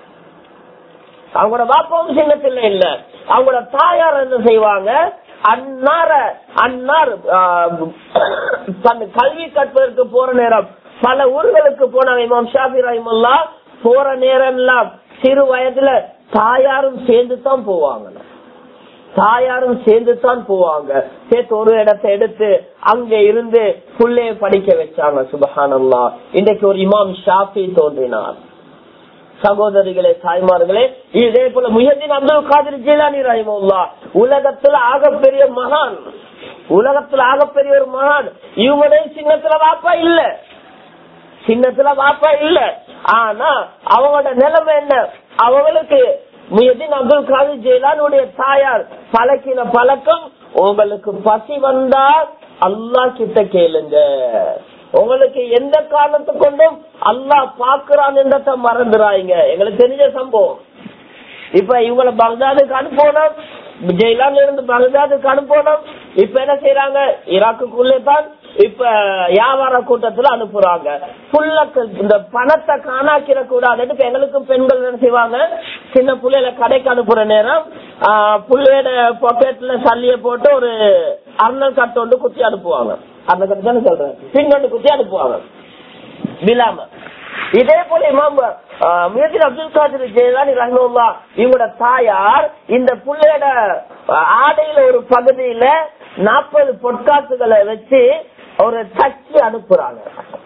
அவங்களோட வாப்பாவும் சின்னத்துல இல்ல அவங்களோட தாயார் என்ன செய்வாங்க அன்னார அன்னார் ஆஹ், தன் கல்வி கற்பதற்கு போற நேரம் பல ஊர்களுக்கு போனாங்க இமாம் ஷாஃபி ரஹிமுல்லா போற நேரம் எல்லாம் சிறு வயதுல தாயாரும் சேர்ந்து தான் போவாங்க தாயாரும் சேர்ந்து தான் போவாங்க சேர்த்து ஒரு இடத்தை எடுத்து அங்க இருந்து புள்ளைய படிக்க வச்சாங்க சுபஹானல்லா இன்றைக்கு ஒரு இமாம் ஷாஃபி தோன்றினார் சகோதரிகளே தாய்மார்களே இதே போல முயற்சின் அப்துல் காதிர் ஜிலானி ரஹிமுல்லா உலகத்துல ஆகப்பெரிய மகான் உலகத்துல ஆகப்பெரிய ஒரு மகான் இவங்களுடைய சின்னத்துல வாப்பா இல்ல சின்னத்துல வாப்பா இல்ல ஆனா அவங்களோட நிலைமை என்ன அவங்களுக்கு முயற்சின் அப்துல் காதிர் ஜெயிலானுடைய தாயார் பழக்கின பழக்கம் உங்களுக்கு பசி வந்தா அல்லா கிட்ட கேளுங்க உங்களுக்கு எந்த காரணத்தை கொண்டும் அல்லாஹ் பாக்குறான் என்றத மறந்துறாங்க எங்களுக்கு தெரிஞ்ச சம்பவம் இப்ப இவங்களை பக்தாதுக்கு அனுப்பணும் ஜெயிலான்ல இருந்து பக்தாதுக்கு அனுப்பணும் இப்ப என்ன செய்யறாங்க ஈராக்குள்ளே தான் இப்ப வியாபார கூட்டத்துல அனுப்புறாங்க புல்ல இந்த பணத்தை காணாக்கிற கூடாதுன்னு இப்ப எங்களுக்கும் பெண்கள் என்ன செய்வாங்க சின்ன புள்ளையில கடைக்கு அனுப்புற நேரம் புள்ளையோட பாக்கெட்ல சல்லிய போட்டு ஒரு அருணல் கட்டு ஒன்று குத்தி அனுப்புவாங்க அந்த கட்டு தானே சொல்றேன் பின் ஒன்று குத்தி அனுப்புவாங்க விழாம இதே போல இமாம் முயற்சி அப்துல் காதிர் ஜெயலானி ரஹ்மல்லா இவங்களோட தாயார் இந்த புள்ளையோட ஆடையில ஒரு பகுதியில நாற்பது பொற்காசுகளை வச்சு ஒரு தச்சு அனுப்புறாங்க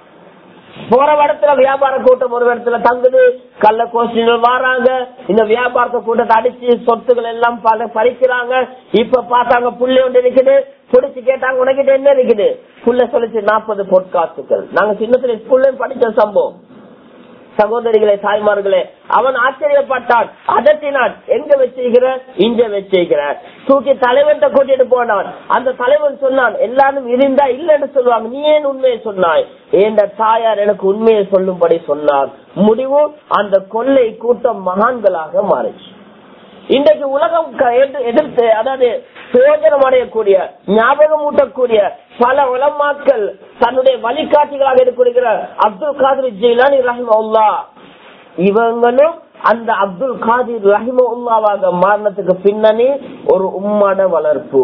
போற இடத்துல வியாபார கூட்டம் ஒரு இடத்துல தங்குது கள்ள கோஷிகள் வராங்க இந்த வியாபார கூட்டத்தை அடிச்சு சொத்துக்கள் எல்லாம் பறிக்கிறாங்க இப்ப பார்த்தாங்க புள்ளி ஒன்று இருக்குது பிடிச்சு கேட்டாங்க உனக்கிட்ட என்ன இருக்குது புள்ள சொல்லிச்சு நாற்பது பொற்காசுகள் நாங்க சின்னத்துல ஸ்கூல்ல படிச்ச சம்பவம் சகோதரிகளே தாய்மார்களே அவன் ஆச்சரியப்பட்டான் அதட்டினான் எங்க வச்சிருக்கிற இங்க வச்சிருக்கிற தூக்கி தலைவன் கூட்டிட்டு போனான் அந்த தலைவன் சொன்னான் எல்லாரும் இருந்தா இல்லன்னு சொல்லுவாங்க நீ ஏன் உண்மையை சொன்னாய் என்ற தாயார் எனக்கு உண்மையை சொல்லும்படி சொன்னார் முடிவு அந்த கொள்ளை கூட்டம் மகான்களாக மாறிச்சு இன்றைக்கு உலகம் எதிர்த்து அதாவது பிரயோஜனம் அடையக்கூடிய ஞாபகம் ஊட்டக்கூடிய பல உலமாக்கள் தன்னுடைய வழிகாட்டிகளாக இருக்கக்கூடிய அப்துல் காதிர் ஜெயிலானி ரஹிமல்லா இவங்களும் அந்த அப்துல் காதிர் ரஹிமல்லாவாக மாறினதுக்கு பின்னணி ஒரு உம்மான வளர்ப்பு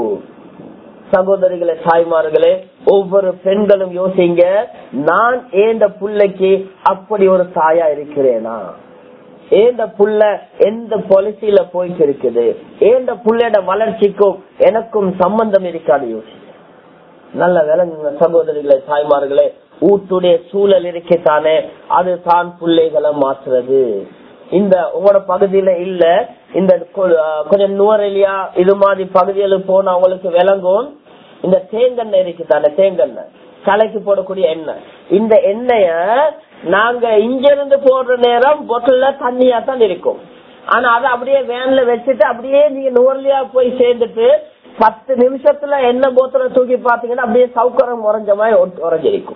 சகோதரிகளே தாய்மார்களே ஒவ்வொரு பெண்களும் யோசிங்க நான் ஏந்த புள்ளைக்கு அப்படி ஒரு தாயா இருக்கிறேனா ஏந்த புள்ள எந்த பாலிசியில போயிட்டு இருக்குது ஏந்த புள்ளையோட வளர்ச்சிக்கும் எனக்கும் சம்பந்தம் இருக்காது யோசி நல்ல விளங்குங்க சகோதரிகளே தாய்மார்களே ஊட்டுடைய சூழல் இருக்கத்தானே அது தான் பிள்ளைகளை மாற்றுறது இந்த உங்களோட பகுதியில இல்ல இந்த கொஞ்சம் நுவரெலியா இது மாதிரி பகுதிகளுக்கு போன அவங்களுக்கு விளங்கும் இந்த தேங்கெண்ணெய் இருக்குதானே தேங்கெண்ணெய் தலைக்கு போடக்கூடிய எண்ணெய் இந்த எண்ணெய நாங்க இங்க இருந்து போடுற நேரம் பொட்டில தண்ணியா தான் இருக்கும் ஆனா அதை அப்படியே வேன்ல வச்சுட்டு அப்படியே நீங்க நூறுலயா போய் சேர்ந்துட்டு பத்து நிமிஷத்துல எண்ணெய் போத்தல தூக்கி பாத்தீங்கன்னா அப்படியே சவுக்கரம் உறைஞ்ச மாதிரி உறைஞ்சிருக்கும்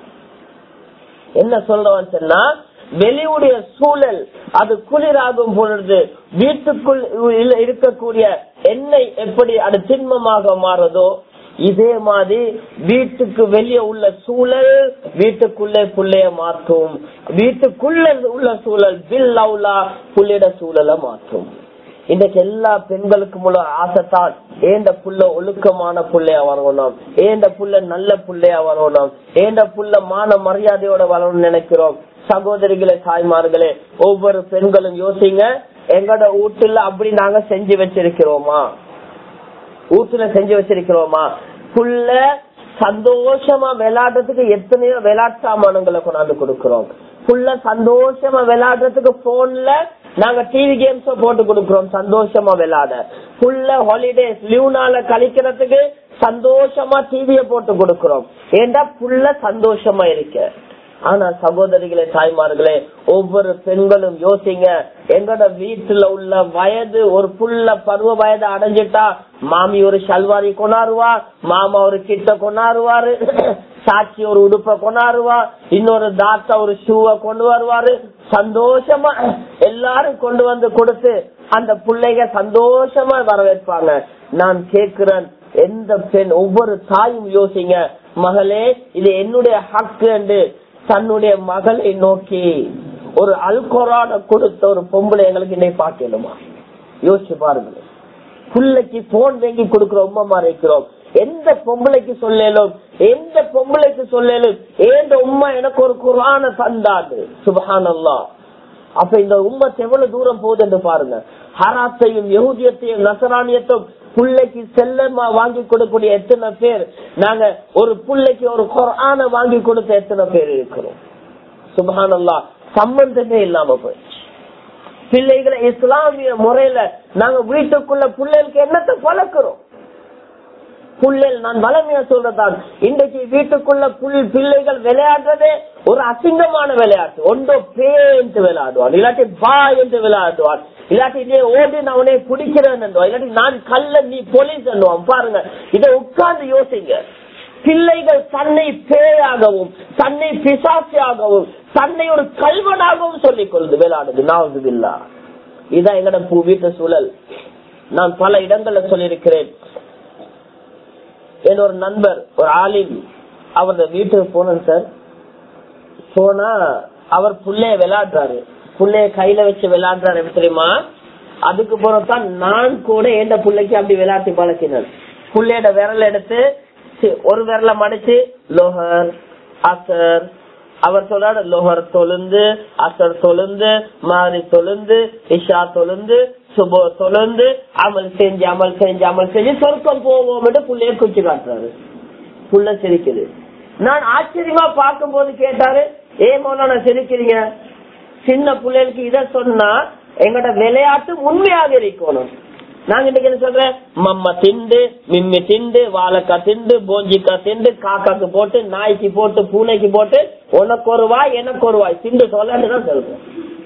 என்ன சொல்றவன் சொன்னா வெளியுடைய சூழல் அது குளிராகும் பொழுது வீட்டுக்குள் இருக்கக்கூடிய எண்ணெய் எப்படி அது திண்மமாக மாறுதோ இதே மாதிரி வீட்டுக்கு வெளியே உள்ள சூழல் வீட்டுக்குள்ளே புள்ளைய மாற்றும் வீட்டுக்குள்ள உள்ள சூழல் பில் அவுலா புள்ளையோட சூழலை மாற்றும் இன்றைக்கு எல்லா பெண்களுக்கும் உள்ள ஆசைத்தான் ஏண்ட புள்ள ஒழுக்கமான புள்ளையா வரணும் ஏண்ட புள்ள நல்ல புள்ளையா வரணும் ஏண்ட புள்ள மான மரியாதையோட வரணும்னு நினைக்கிறோம் சகோதரிகளே தாய்மார்களே ஒவ்வொரு பெண்களும் யோசிங்க எங்களோட வீட்டுல அப்படி நாங்க செஞ்சு வச்சிருக்கிறோமா வீட்டுல செஞ்சு வச்சிருக்கிறோமா புள்ள சந்தோஷமா விளையாடுறதுக்கு எத்தனையோ விளையாட்டு சாமானங்களை கொண்டாந்து கொடுக்கிறோம் புள்ள சந்தோஷமா விளையாடுறதுக்கு போன்ல நாங்க டிவி கேம்ஸ் போட்டு கொடுக்கிறோம் சந்தோஷமா விளையாட புள்ள ஹாலிடேஸ் லீவ் நாள கழிக்கிறதுக்கு சந்தோஷமா டிவிய போட்டு கொடுக்கிறோம் ஏண்டா புள்ள சந்தோஷமா இருக்க ஆனா சகோதரிகளே தாய்மார்களே ஒவ்வொரு பெண்களும் யோசிங்க எங்கட வீட்டுல உள்ள வயது ஒரு புள்ள பருவ வயது அடைஞ்சிட்டா மாமி ஒரு சல்வாரி கொண்டாருவா மாமா ஒரு கிட்ட கொண்டாருவாரு சாட்சி ஒரு உடுப்ப கொண்டாருவா இன்னொரு தாத்தா ஒரு ஷூவை கொண்டு வருவாரு சந்தோஷமா எல்லாரும் கொண்டு வந்து கொடுத்து அந்த பிள்ளைங்க சந்தோஷமா வரவேற்பாங்க நான் கேக்குறேன் எந்த பெண் ஒவ்வொரு தாயும் யோசிங்க மகளே இது என்னுடைய ஹக்கு என்று தன்னுடைய மகளை நோக்கி ஒரு அல்கொரான கொடுத்த ஒரு பொம்பளை எங்களுக்கு இன்னைக்கு பார்க்கலுமா யோசிச்சு பாருங்க பிள்ளைக்கு போன் வாங்கி கொடுக்கிற உமா இருக்கிறோம் எந்த பொம்பளைக்கு சொல்லலும் எந்த பொம்பளைக்கு சொல்லலும் ஏந்த உமா எனக்கு ஒரு குரான தந்தாண்டு சுபஹானல்லா அப்ப இந்த உம்மத் எவ்வளவு தூரம் போகுது என்று பாருங்க ஹராத்தையும் யகுதியத்தையும் நசராணியத்தையும் புள்ளைக்கு செல்லமா வாங்கி கொடுக்கக்கூடிய எத்தனை பேர் நாங்க ஒரு புள்ளைக்கு ஒரு குரான வாங்கி கொடுத்த எத்தனை பேர் இருக்கிறோம் சுபஹானல்லா சம்பந்தமே இல்லாம போயிடுச்சு பிள்ளைகளை இஸ்லாமிய முறையில நாங்க வீட்டுக்குள்ள பிள்ளைகளுக்கு என்னத்தை பழக்கிறோம் புள்ளல் நான் வளமையா சொல்றதான் இன்றைக்கு வீட்டுக்குள்ள புல் பிள்ளைகள் விளையாடுறதே ஒரு அசிங்கமான விளையாட்டு ஒன்றோ பே என்று விளையாடுவான் இல்லாட்டி பா என்று விளையாடுவான் இல்லாட்டி நீ ஓடி நான் உன்னை பிடிக்கிறேன் இல்லாட்டி நான் கல்ல நீ போலீஸ் என்னுவான் பாருங்க இதை உட்கார்ந்து யோசிங்க பிள்ளைகள் தன்னை பேயாகவும் தன்னை பிசாசியாகவும் தன்னை ஒரு கல்வனாகவும் சொல்லிக் கொள்ளுது விளையாடுது நாவது இல்லா இதான் எங்கட பூ வீட்டு சூழல் நான் பல இடங்கள்ல சொல்லியிருக்கிறேன் என் ஒரு நண்பர் ஒரு ஆலிம் அவரது வீட்டுக்கு போனேன் சார் போனா அவர் புள்ளைய விளையாடுறாரு புள்ளைய கையில வச்சு விளையாடுறாரு எப்படி தெரியுமா அதுக்கு போறதான் நான் கூட எந்த பிள்ளைக்கு அப்படி விளையாட்டி பழக்கினேன் புள்ளையோட விரல் எடுத்து சி- ஒரு விரல மடிச்சு லோஹர் அசர் அவர் சொல்றாரு லோஹர் தொழுந்து அசர் தொழுந்து மாறி தொழுந்து இஷா தொழுந்து சுபோ தொழுந்து அமல் செஞ்சு அமல் செஞ்சு அமல் செஞ்சு சொர்க்கம் போவோம் புள்ளைய குச்சி காட்டுறாரு புள்ள சிரிக்குது நான் ஆச்சரியமா பார்க்கும் போது கேட்டாரு ஏ மோனா சிரிக்கிறீங்க சின்ன பிள்ளைகளுக்கு இத சொன்னா எங்கட விளையாட்டு உண்மையாக இருக்கணும் நாங்க இன்னைக்கு என்ன சொல்றேன் மம்ம திண்டு மிம்மி திண்டு வாழைக்காய் திண்டு போஞ்சிக்காய் திண்டு காக்காக்கு போட்டு நாய்க்கு போட்டு பூனைக்கு போட்டு உனக்கு ஒரு வாய் எனக்கு ஒரு வாய் திண்டு சொல்லன்னு தான் சொல்றேன்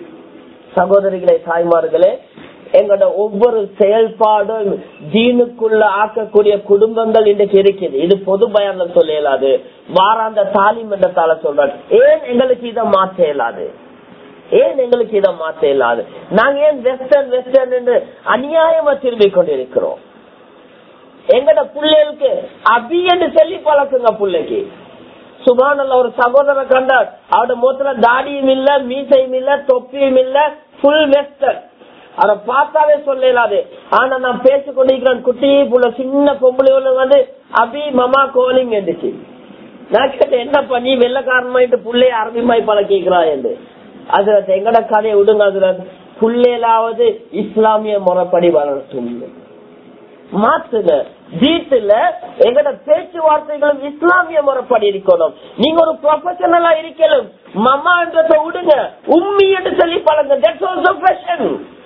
சகோதரிகளே தாய்மார்களே எங்களோட ஒவ்வொரு செயல்பாடும் ஜீனுக்குள்ள ஆக்கக்கூடிய குடும்பங்கள் இன்றைக்கு இருக்குது இது பொது பயன்ல சொல்ல இயலாது வாராந்த தாலிம் என்றத்தால சொல்றாங்க ஏன் எங்களுக்கு இதை மாற்ற இயலாது ஏன் எங்களுக்கு இதை மாற்ற இயலாது நாங்க ஏன் வெஸ்டர்ன் வெஸ்டர்ன் என்று அநியாயமா திரும்பிக் கொண்டிருக்கிறோம் எங்கட பிள்ளைகளுக்கு அபி என்று சொல்லி பழக்குங்க பிள்ளைக்கு சுபானல்ல ஒரு சகோதரர் கண்டார் அவட முகத்துல தாடியும் இல்ல மீசையும் இல்ல தொப்பியும் இல்ல புல் வெஸ்டர்ன் அத பார்த்தாவே சொல்லலாது ஆனா நான் பேசி கொண்டிருக்கிறேன் குட்டி புள்ள சின்ன பொம்பளை வந்து அபி மமா கோலிங் இருந்துச்சு நான் கேட்டேன் என்ன பண்ணி வெள்ளக்காரமாயிட்டு புள்ளைய அரபிமாய் பழக்கிக்கிறா என்று அதுல எங்கட கதையை விடுங்க அதுல புள்ளையிலாவது இஸ்லாமிய முறைப்படி வளர்த்தும் மாத்துங்க வீட்டுல எங்கட பேச்சுவார்த்தைகளும் இஸ்லாமிய முறைப்படி இருக்கணும் நீங்க ஒரு ப்ரொஃபஷனலா இருக்கணும் மமான்றத விடுங்க உம்மி என்று சொல்லி பழங்க தட்ஸ் ஆல்சோ ஃபேஷன்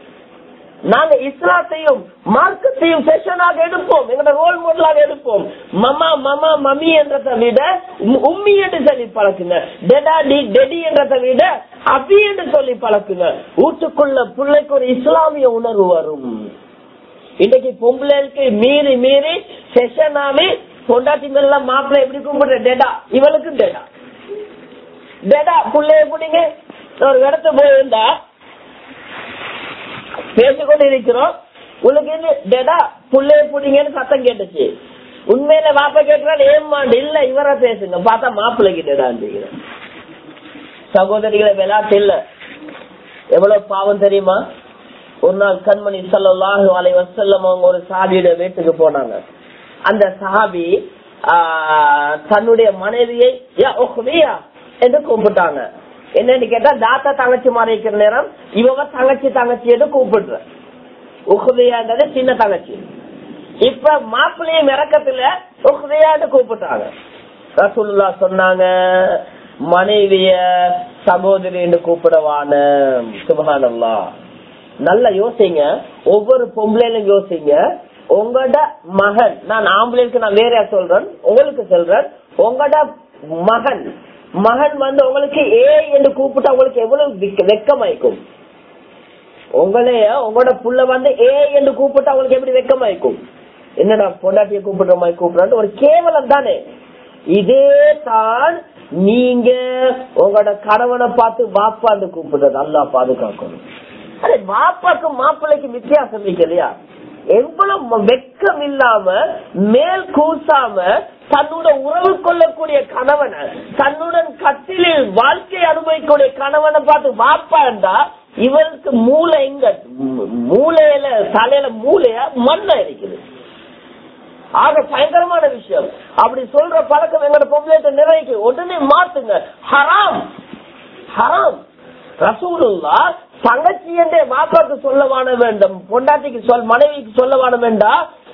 நாங்க இஸ்லாத்தையும் மார்க்கத்தையும் ஃபேஷனாக எடுப்போம் எங்களோட ரோல் மாடலாக எடுப்போம் மமா மமா மமி என்றதை விட உம்- உம்மி என்று சொல்லி பழக்குங்க டெடா டி டெடி என்றதை விட அபி என்று சொல்லி பழக்குங்க வீட்டுக்குள்ள பிள்ளைக்கு ஒரு இஸ்லாமிய உணர்வு வரும் இன்னைக்கு பொம்பளைக்கு மீறி மீறி செஷனாமி பொண்டாட்டிகள் மாப்பிள்ளை எப்படி கூப்பிடுற டேடா இவளுக்கும் டேடா டேடா புள்ளைய பிடிங்க ஒரு இடத்து போயிருந்தா பேசிக்கொண்டு இருக்கிறோம் உங்களுக்கு என்ன டேடா புள்ளைய பிடிங்கன்னு சத்தம் கேட்டுச்சு உண்மையில வாப்ப கேட்கிறான் ஏமாண்டு இல்ல இவரா பேசுங்க பார்த்தா மாப்பிள்ளைக்கு டேடா சகோதரிகளை விளையாட்டு இல்ல எவ்வளவு பாவம் தெரியுமா ஒரு நாள் கண்மணி சல்லாஹு அலை வசல்லம் அவங்க ஒரு சாபியோட வீட்டுக்கு போனாங்க அந்த சாபி தன்னுடைய மனைவியை யா உஹ்வியா என்று கூப்பிட்டாங்க என்னன்னு கேட்டா தாத்தா தங்கச்சி மாதிரி இருக்கிற நேரம் இவங்க தங்கச்சி தங்கச்சி என்று கூப்பிடுற உஹ்வியான்றது சின்ன தங்கச்சி இப்ப மாப்பிள்ளையும் இறக்கத்துல உஹ்வியான்னு கூப்பிட்டாங்க ரசூலுல்லா சொன்னாங்க மனைவிய சகோதரி என்று கூப்பிடவான சுபஹானல்லா நல்லா யோசிங்க ஒவ்வொரு பொம்பளையிலும் யோசிங்க உங்களோட மகன் நான் ஆம்பளைக்கு நான் வேற சொல்றேன் உங்களுக்கு சொல்றேன் உங்களோட மகன் மகன் வந்து உங்களுக்கு ஏ என்று கூப்பிட்டா உங்களுக்கு எவ்வளவு வெக்க- வெக்கமாய்க்கும் உங்களைய உங்களோட புள்ள வந்து ஏ என்று கூப்பிட்டா உங்களுக்கு எப்படி வெக்கமாய்க்கும் என்னடா பொண்டாட்டிய கூப்பிடுற மாதிரி கூப்பிடுறான்னு ஒரு கேவலம் தானே இதே தான் நீங்க உங்களோட கணவனை பார்த்து வாப்பான்னு கூப்பிடுறது அல்லா பாதுகாக்கணும் அரே வாப்பாக்கும் மாப்பிள்ளைக்கு வித்தியாசம் இருக்கு இல்லையா எவ்வளவு வெக்கம் இல்லாம மேல் கூசாம தன்னோட உறவு கொள்ளக்கூடிய கணவனை தன்னுடன் கட்டிலில் வாழ்க்கை அனுபவிக்கக்கூடிய கணவனை பார்த்து வாப்பாண்டா இவருக்கு மூளை எங்க மூ- மூளையில தலையில மூளைய மண்ண இருக்குது ஆக பயங்கரமான விஷயம் அப்படி சொல்ற பழக்கம் எங்களோட பொம்பளைட்ட நிறைக்கு உடனே மாத்துங்க ஹராம் ஹராம் ரசூலுல்லா தங்கச்சி என்றே மாப்பாக்கு சொல்ல வாட வேண்டும் பொண்டாட்டிக்கு சொல் மனைவிக்கு சொல்ல வாட வேண்டாம்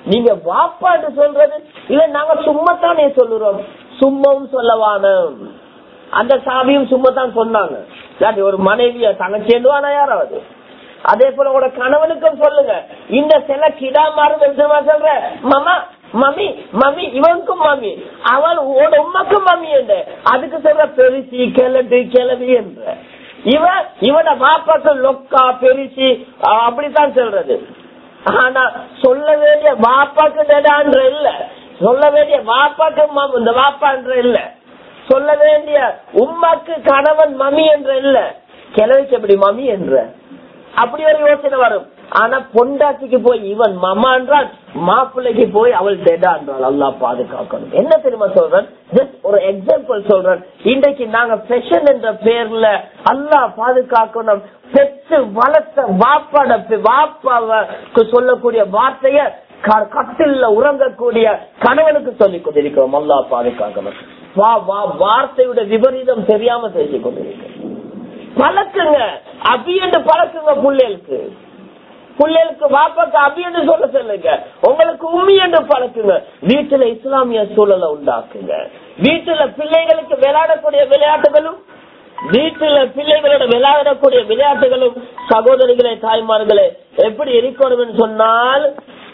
நீங்க வாப்பான்னு சொல்றது இல்ல நாங்க சும்மாத்தானே சொல்லுறோம் சும்மாவும் சொல்லவான அந்த சாவியும் சும்மா தான் சொன்னாங்க இல்லாட்டி ஒரு மனைவிய தங்கச்சேண்டுவானா யாராவது அதே போல உங்களோட கணவனுக்கும் சொல்லுங்க இந்த சில கிடா மாறு சொல்ற மாமா மம்மி மம்மி இவனுக்கும் மம்மி அவன் உன்னோட உமாக்கும் மம்மி என்ற அதுக்கு சொல்ற பெருசி கிளட்டு கிளவி என்ற இவன் இவன பாப்பாக்கு லொக்கா பெருசி அஹ் அப்படித்தான் சொல்றது ஆனா சொல்ல வேண்டிய பாப்பாக்கு டேடான்ற இல்ல சொல்ல வேண்டிய பாப்பாக்கு மம்- இந்த பாப்பான்ற இல்ல சொல்ல வேண்டிய உம்மாக்கு கணவன் மம்மி என்ற இல்ல கிழவிக்கு எப்படி மம்மி என்ற அப்படி ஒரு யோசனை வரும் ஆனா பொண்டாட்டிக்கு போய் இவன் மாமா என்றால் மாப்பிள்ளைக்கு போய் அவள் டெடா என்றால் அல்லா பாதுகாக்கணும் என்ன தெரியுமா சொல்றேன் ஜஸ்ட் ஒரு எக்ஸாம்பிள் சொல்றேன் இன்றைக்கு நாங்க ஃபெஷன் என்ற பேர்ல அல்லாஹ் பாதுகாக்கணும் பெற்று வளர்த்த வாப்பாட வாப்பாவுக்கு சொல்லக்கூடிய வார்த்தைய க- கட்டில்ல உறங்கக்கூடிய கணவனுக்கு சொல்லிக் கொண்டிருக்கிறோம் அல்லாஹ் பாதுகாக்கணும் வா- வா- வார்த்தையோட விபரீதம் தெரியாம பேசிக் கொண்டிருக்கிறோம் பழக்குங்க அபி என்று பழக்குங்க புள்ளைகளுக்கு புள்ளைகளுக்கு வாப்பாக்கு அபி என்று சொல்ல சொல்லுங்க உங்களுக்கு உம்மி என்று பழக்குங்க வீட்டுல இஸ்லாமிய சூழலை உண்டாக்குங்க வீட்டுல பிள்ளைகளுக்கு விளையாடக்கூடிய விளையாட்டுகளும் வீட்டுல பிள்ளைகளோட விளையாடக்கூடிய விளையாட்டுகளும் சகோதரிகளே தாய்மார்களே எப்படி இருக்கணும் சொன்னால்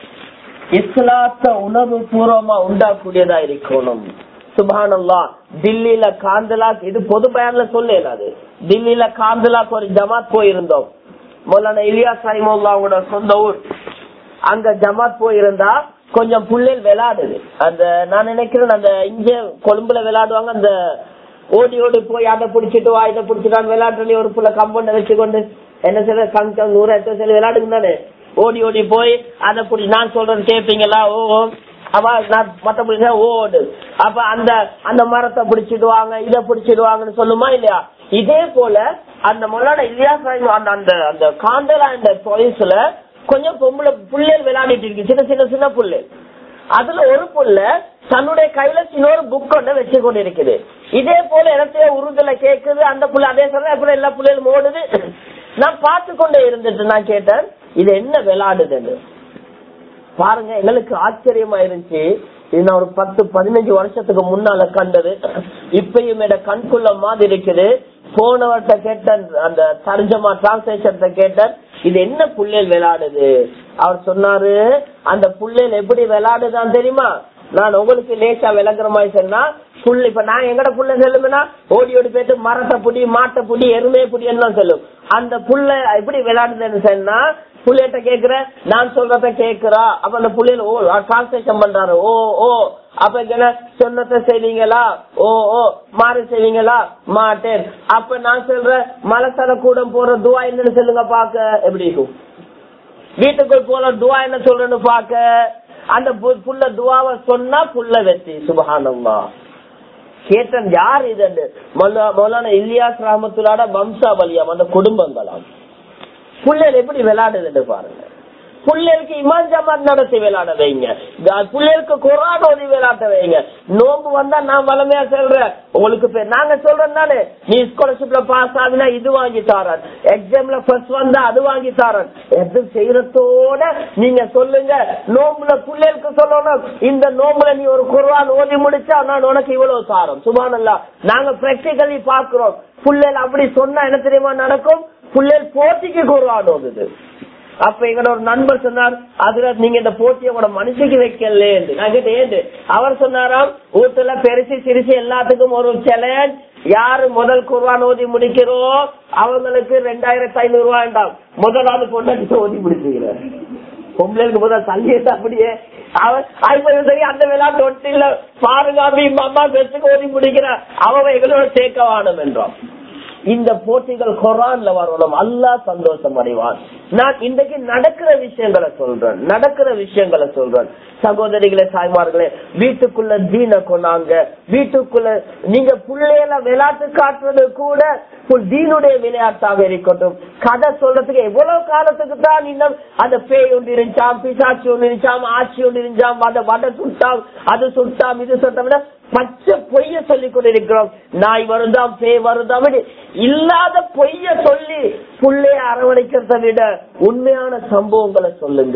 இஸ்லாத்த உணர்வு பூர்வமா உண்டாக்கூடியதா இருக்கணும் சுபானல்லா தில்லியில காந்தலாக் இது பொது பயன்ல சொல்லலாது தில்லியில காந்தலாக் ஒரு ஜமாத் போயிருந்தோம் மௌலான இலியா சாயிமுல்லா அவங்களோட சொந்த ஊர் அங்க ஜமாத் போயிருந்தா கொஞ்சம் புள்ளைகள் விளையாடுது அந்த நான் நினைக்கிறேன் அந்த இங்க கொழும்புல விளையாடுவாங்க அந்த ஓடி ஓடி போய் அதை பிடிச்சிட்டு வா இதை பிடிச்சிட்டு விளையாட்டுல ஒரு புள்ள கம்பௌண்ட வச்சுக்கொண்டு என்ன சொல்ற கங்க நூறு எட்டு சொல்லி விளையாடுங்க தானே ஓடி ஓடி போய் அதை பிடி நான் சொல்றது கேட்பீங்களா ஓ ஓ. அவ நான் மத்த பிடிச்சா ஓடு அப்ப அந்த அந்த மரத்தை பிடிச்சிடுவாங்க இதை பிடிச்சிடுவாங்கன்னு சொல்லுமா இல்லையா இதே போல அந்த மொழோட இல்லையா அந்த அந்த அந்த காண்டலா என்ற தொழில்ஸ்ல கொஞ்சம் பொம்பளை புள்ளைகள் விளையாடிட்டு இருக்கு சின்ன சின்ன சின்ன புள்ளை அதுல ஒரு புள்ள தன்னுடைய கையில சின்ன ஒரு புக் ஒண்ணு வச்சு கொண்டு இருக்குது இதே போல இடத்துல உருதுல கேக்குது அந்த புள்ள அதே சொல்ல அப்புறம் எல்லா புள்ளைகளும் ஓடுது நான் பார்த்து கொண்டே இருந்துட்டு நான் கேட்டேன் இது என்ன விளையாடுதுன்னு பாருங்க எங்களுக்கு ஆச்சரியமா இருந்துச்சு இது நான் ஒரு பத்து பதினஞ்சு வருஷத்துக்கு முன்னால கண்டது இப்பயும் என் கண்குள்ள மாதிரி இருக்குது போனவர்கிட்ட கேட்டேன் அந்த தர்ஜமா டிரான்ஸ்லேஷன் கேட்டேன் இது என்ன புள்ளைகள் விளையாடுது அவர் சொன்னாரு அந்த புள்ளைகள் எப்படி விளையாடுதான் தெரியுமா நான் உங்களுக்கு லேசா விளங்குற மாதிரி சொன்னா புல் இப்ப நான் எங்கட புள்ள செல்லும்னா ஓடி ஓடி போயிட்டு மரத்தை புடி மாட்டை புடி எருமையை புடின்னு தான் சொல்லும் அந்த புள்ள எப்படி விளையாடுதுன்னு சொன்னா புள்ளைகிட்ட கேக்குற நான் சொல்றத கேக்குறா அப்ப அந்த புள்ளையில ஓ டிரான்ஸ்லேஷன் பண்றாரு ஓ ஓ அப்ப என்ன சொன்னத செய்வீங்களா ஓ ஓ மாறு செய்வீங்களா மாட்டேன் அப்ப நான் சொல்றேன் மலசல கூடம் போற துவா என்னன்னு சொல்லுங்க பாக்க எப்படி இருக்கும் வீட்டுக்குள் போல துவா என்ன சொல்றேன்னு பாக்க அந்த பு- புள்ள துவாவை சொன்னா புள்ள வெற்றி சுபகானம்மா கேட்டன் யார் இது மௌலான இலியாஸ் ரஹமத்துல்லாட வம்சாவலியாம் அந்த குடும்பங்களாம் புள்ளைகள் எப்படி விளையாடுதுன்னு பாருங்க புள்ளைகளுக்கு இமான் ஜமாத் நடத்தி விளையாட வைங்க க- புள்ளைகளுக்கு குரான் ஓதி விளையாட வைங்க நோம்பு வந்தா நான் வளமையா சொல்றேன் உங்களுக்கு பே- நாங்க சொல்றோம் தானே நீ ஸ்காலர்ஷிப்ல பாஸ் ஆகுனா இது வாங்கி தாரன் எக்ஸாம்ல ஃபர்ஸ்ட் வந்தா அது வாங்கி தாரன் எது செய்யறதோட நீங்க சொல்லுங்க நோம்புல புள்ளைகளுக்கு சொல்லணும் இந்த நோம்புல நீ ஒரு குர்ஆன் ஓதி முடிச்சா நான் உனக்கு இவ்வளவு தாரம் சுபானல்லா நாங்க பிராக்டிகலி பாக்குறோம் புள்ளைகள் அப்படி சொன்னா என்ன தெரியுமா நடக்கும் புள்ளைகள் போட்டிக்கு குர்ஆன் ஓதுது அப்ப எங்களோட ஒரு நண்பர் சொன்னார் அதுல நீங்க இந்த போட்டியை கூட மனுஷிக்கு வைக்கல நான் கேட்டேன் ஏண்டு அவர் சொன்னாராம் ஊத்துல பெருசு சிரிச்சு எல்லாத்துக்கும் ஒரு சேலஞ்ச் யாரு முதல் குர்வான் ஓதி முடிக்கிறோம் அவங்களுக்கு ரெண்டாயிரத்தி ஐநூறு ரூபாய் வேண்டாம் முதலாவது பொண்ணு ஓதி முடிச்சுக்கிறார் பொம்பளைக்கு முதல் தள்ளியது அப்படியே அவன் ஐம்பது சரி அந்த விளையாட்டு ஒட்டில பாருங்க அப்படி அம்மா பெற்றுக்கு ஓதி முடிக்கிறார் அவன் எங்களோட சேர்க்க வாணும் என்றான் இந்த போட்டிகள் குரான்ல வரணும் அல்லாஹ் சந்தோஷம் அடைவான் நான் இன்றைக்கு நடக்கிற விஷயங்களை சொல்றேன் நடக்கிற விஷயங்களை சொல்றேன் சகோதரிகளே தாய்மார்களே வீட்டுக்குள்ள தீன கொண்டாங்க வீட்டுக்குள்ள நீங்க பிள்ளையில விளையாட்டு காட்டுறது கூட புல் தீனுடைய விளையாட்டாக இருக்கட்டும் கதை சொல்றதுக்கு எவ்வளவு காலத்துக்கு தான் இன்னும் அந்த பேய் ஒன்று இருந்துச்சாம் பிசாச்சி ஒன்று இருந்துச்சாம் ஆட்சி ஒன்று இருந்துச்சாம் அந்த வடை சுட்டாம் அது சுட்டாம் இது சுட்டாம் பச்சை பொய்ய சொல்லி கொண்டிருக்கிறோம் நாய் வருதாம் பேய் வருதாம் இப்படி இல்லாத பொய்ய சொல்லி புள்ளைய அரவணைக்கிறத விட உண்மையான சம்பவங்களை சொல்லுங்க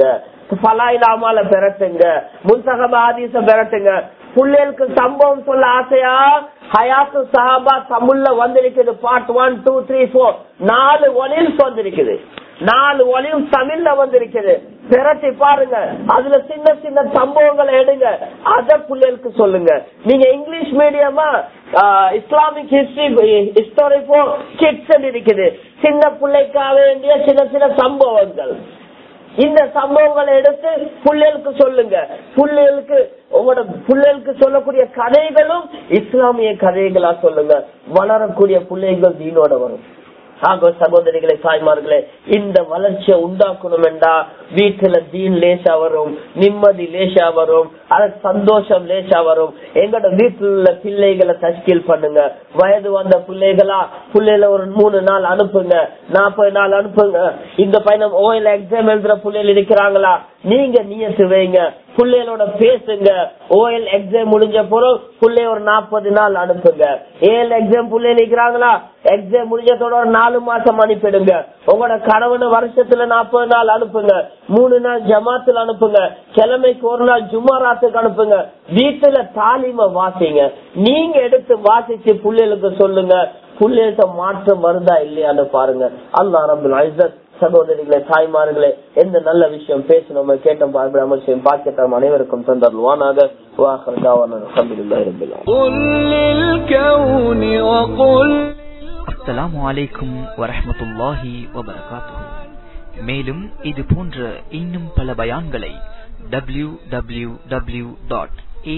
பலாயிலாமால பெறட்டுங்க முன்சகப ஆதீச பெறட்டுங்க பிள்ளைகளுக்கு சம்பவம் சொல்ல ஆசையா ஹயாத்து சஹாபா தமிழ்ல வந்திருக்குது part one two three four நாலு ஒலிம்ஸ் வந்திருக்குது நாலு ஒலியும் தமிழ்ல வந்திருக்குது திரட்டி பாருங்க அதுல சின்ன சின்ன சம்பவங்களை எடுங்க அத பிள்ளைகளுக்கு சொல்லுங்க நீங்க இங்கிலீஷ் மீடியமா Islamic history history for kids இருக்குது சின்ன பிள்ளைக்காக வேண்டிய சின்ன சின்ன சம்பவங்கள் இந்த சம்பவங்களை எடுத்து பிள்ளைகளுக்கு சொல்லுங்க பிள்ளைகளுக்கு உங்களோட பிள்ளைகளுக்கு சொல்லக்கூடிய கதைகளும் இஸ்லாமிய கதைகளா சொல்லுங்க வளரக்கூடிய பிள்ளைகள் தீனோட வரும் ஆக சகோதரிகளே தாய்மார்களே இந்த வளர்ச்சியை உண்டாக்கணும் என்றா வீட்டுல தீன் லேசா வரும் நிம்மதி லேசா வரும் அது சந்தோஷம் லேசா வரும் எங்கட வீட்டுல உள்ள பிள்ளைகளை தஸ்கீல் பண்ணுங்க வயது வந்த பிள்ளைகளா பிள்ளைல ஒரு மூணு நாள் அனுப்புங்க நாற்பது நாள் அனுப்புங்க இந்த பையன் ஓயில் எக்ஸாம் எழுதுற பிள்ளைகள் இருக்கிறாங்களா நீங்க நியத்து வைங்க பிள்ளைகளோட பேசுங்க ஓஎல் எக்ஸாம் முடிஞ்ச பிறகு பிள்ளைய ஒரு நாற்பது நாள் அனுப்புங்க ஏஎல் எக்ஸாம் பிள்ளை நிக்கிறாங்களா எக்ஸாம் முடிஞ்சதோட ஒரு நாலு மாசம் அனுப்பிடுங்க உங்களோட கணவன வருஷத்துல நாற்பது நாள் அனுப்புங்க மூணு நாள் ஜமாத்துல அனுப்புங்க கிழமைக்கு ஒரு நாள் ஜுமாராத்துக்கு அனுப்புங்க வீட்டுல தாலிம வாசிங்க நீங்க எடுத்து வாசிச்சு பிள்ளைகளுக்கு சொல்லுங்க பிள்ளைகிட்ட மாற்றம் வருதா இல்லையான்னு பாருங்க அல்லா ரபுல் ஐசத் சகோதரிகளே தாய்மார்களே எந்த நல்ல விஷயம் பேசணும் கேட்டோம் பார்ப்போம் செய்யும் பாக்கியத்தம் அனைவருக்கும் தந்தருவானாக வாஹர் தாவான அல்ஹம்துலில்லாஹி ரப்பில் ஆலமீன் قل للكون وقل அஸ்ஸலாமு அலைக்கும் வரஹ்மத்துல்லாஹி வபரகாத்துஹு மேலும் இது போன்ற இன்னும் பல பயான்களை W W W dot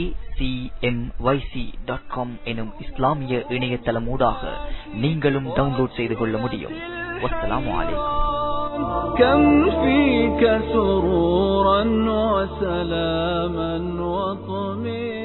dot com எனும் இஸ்லாமிய இணையதளமூடாக நீங்களும் டவுன்லோட் செய்து கொள்ள முடியும் வஸ்ஸலாமு அலைக்கும் كم فيك سرورا وسلاما وطمئنا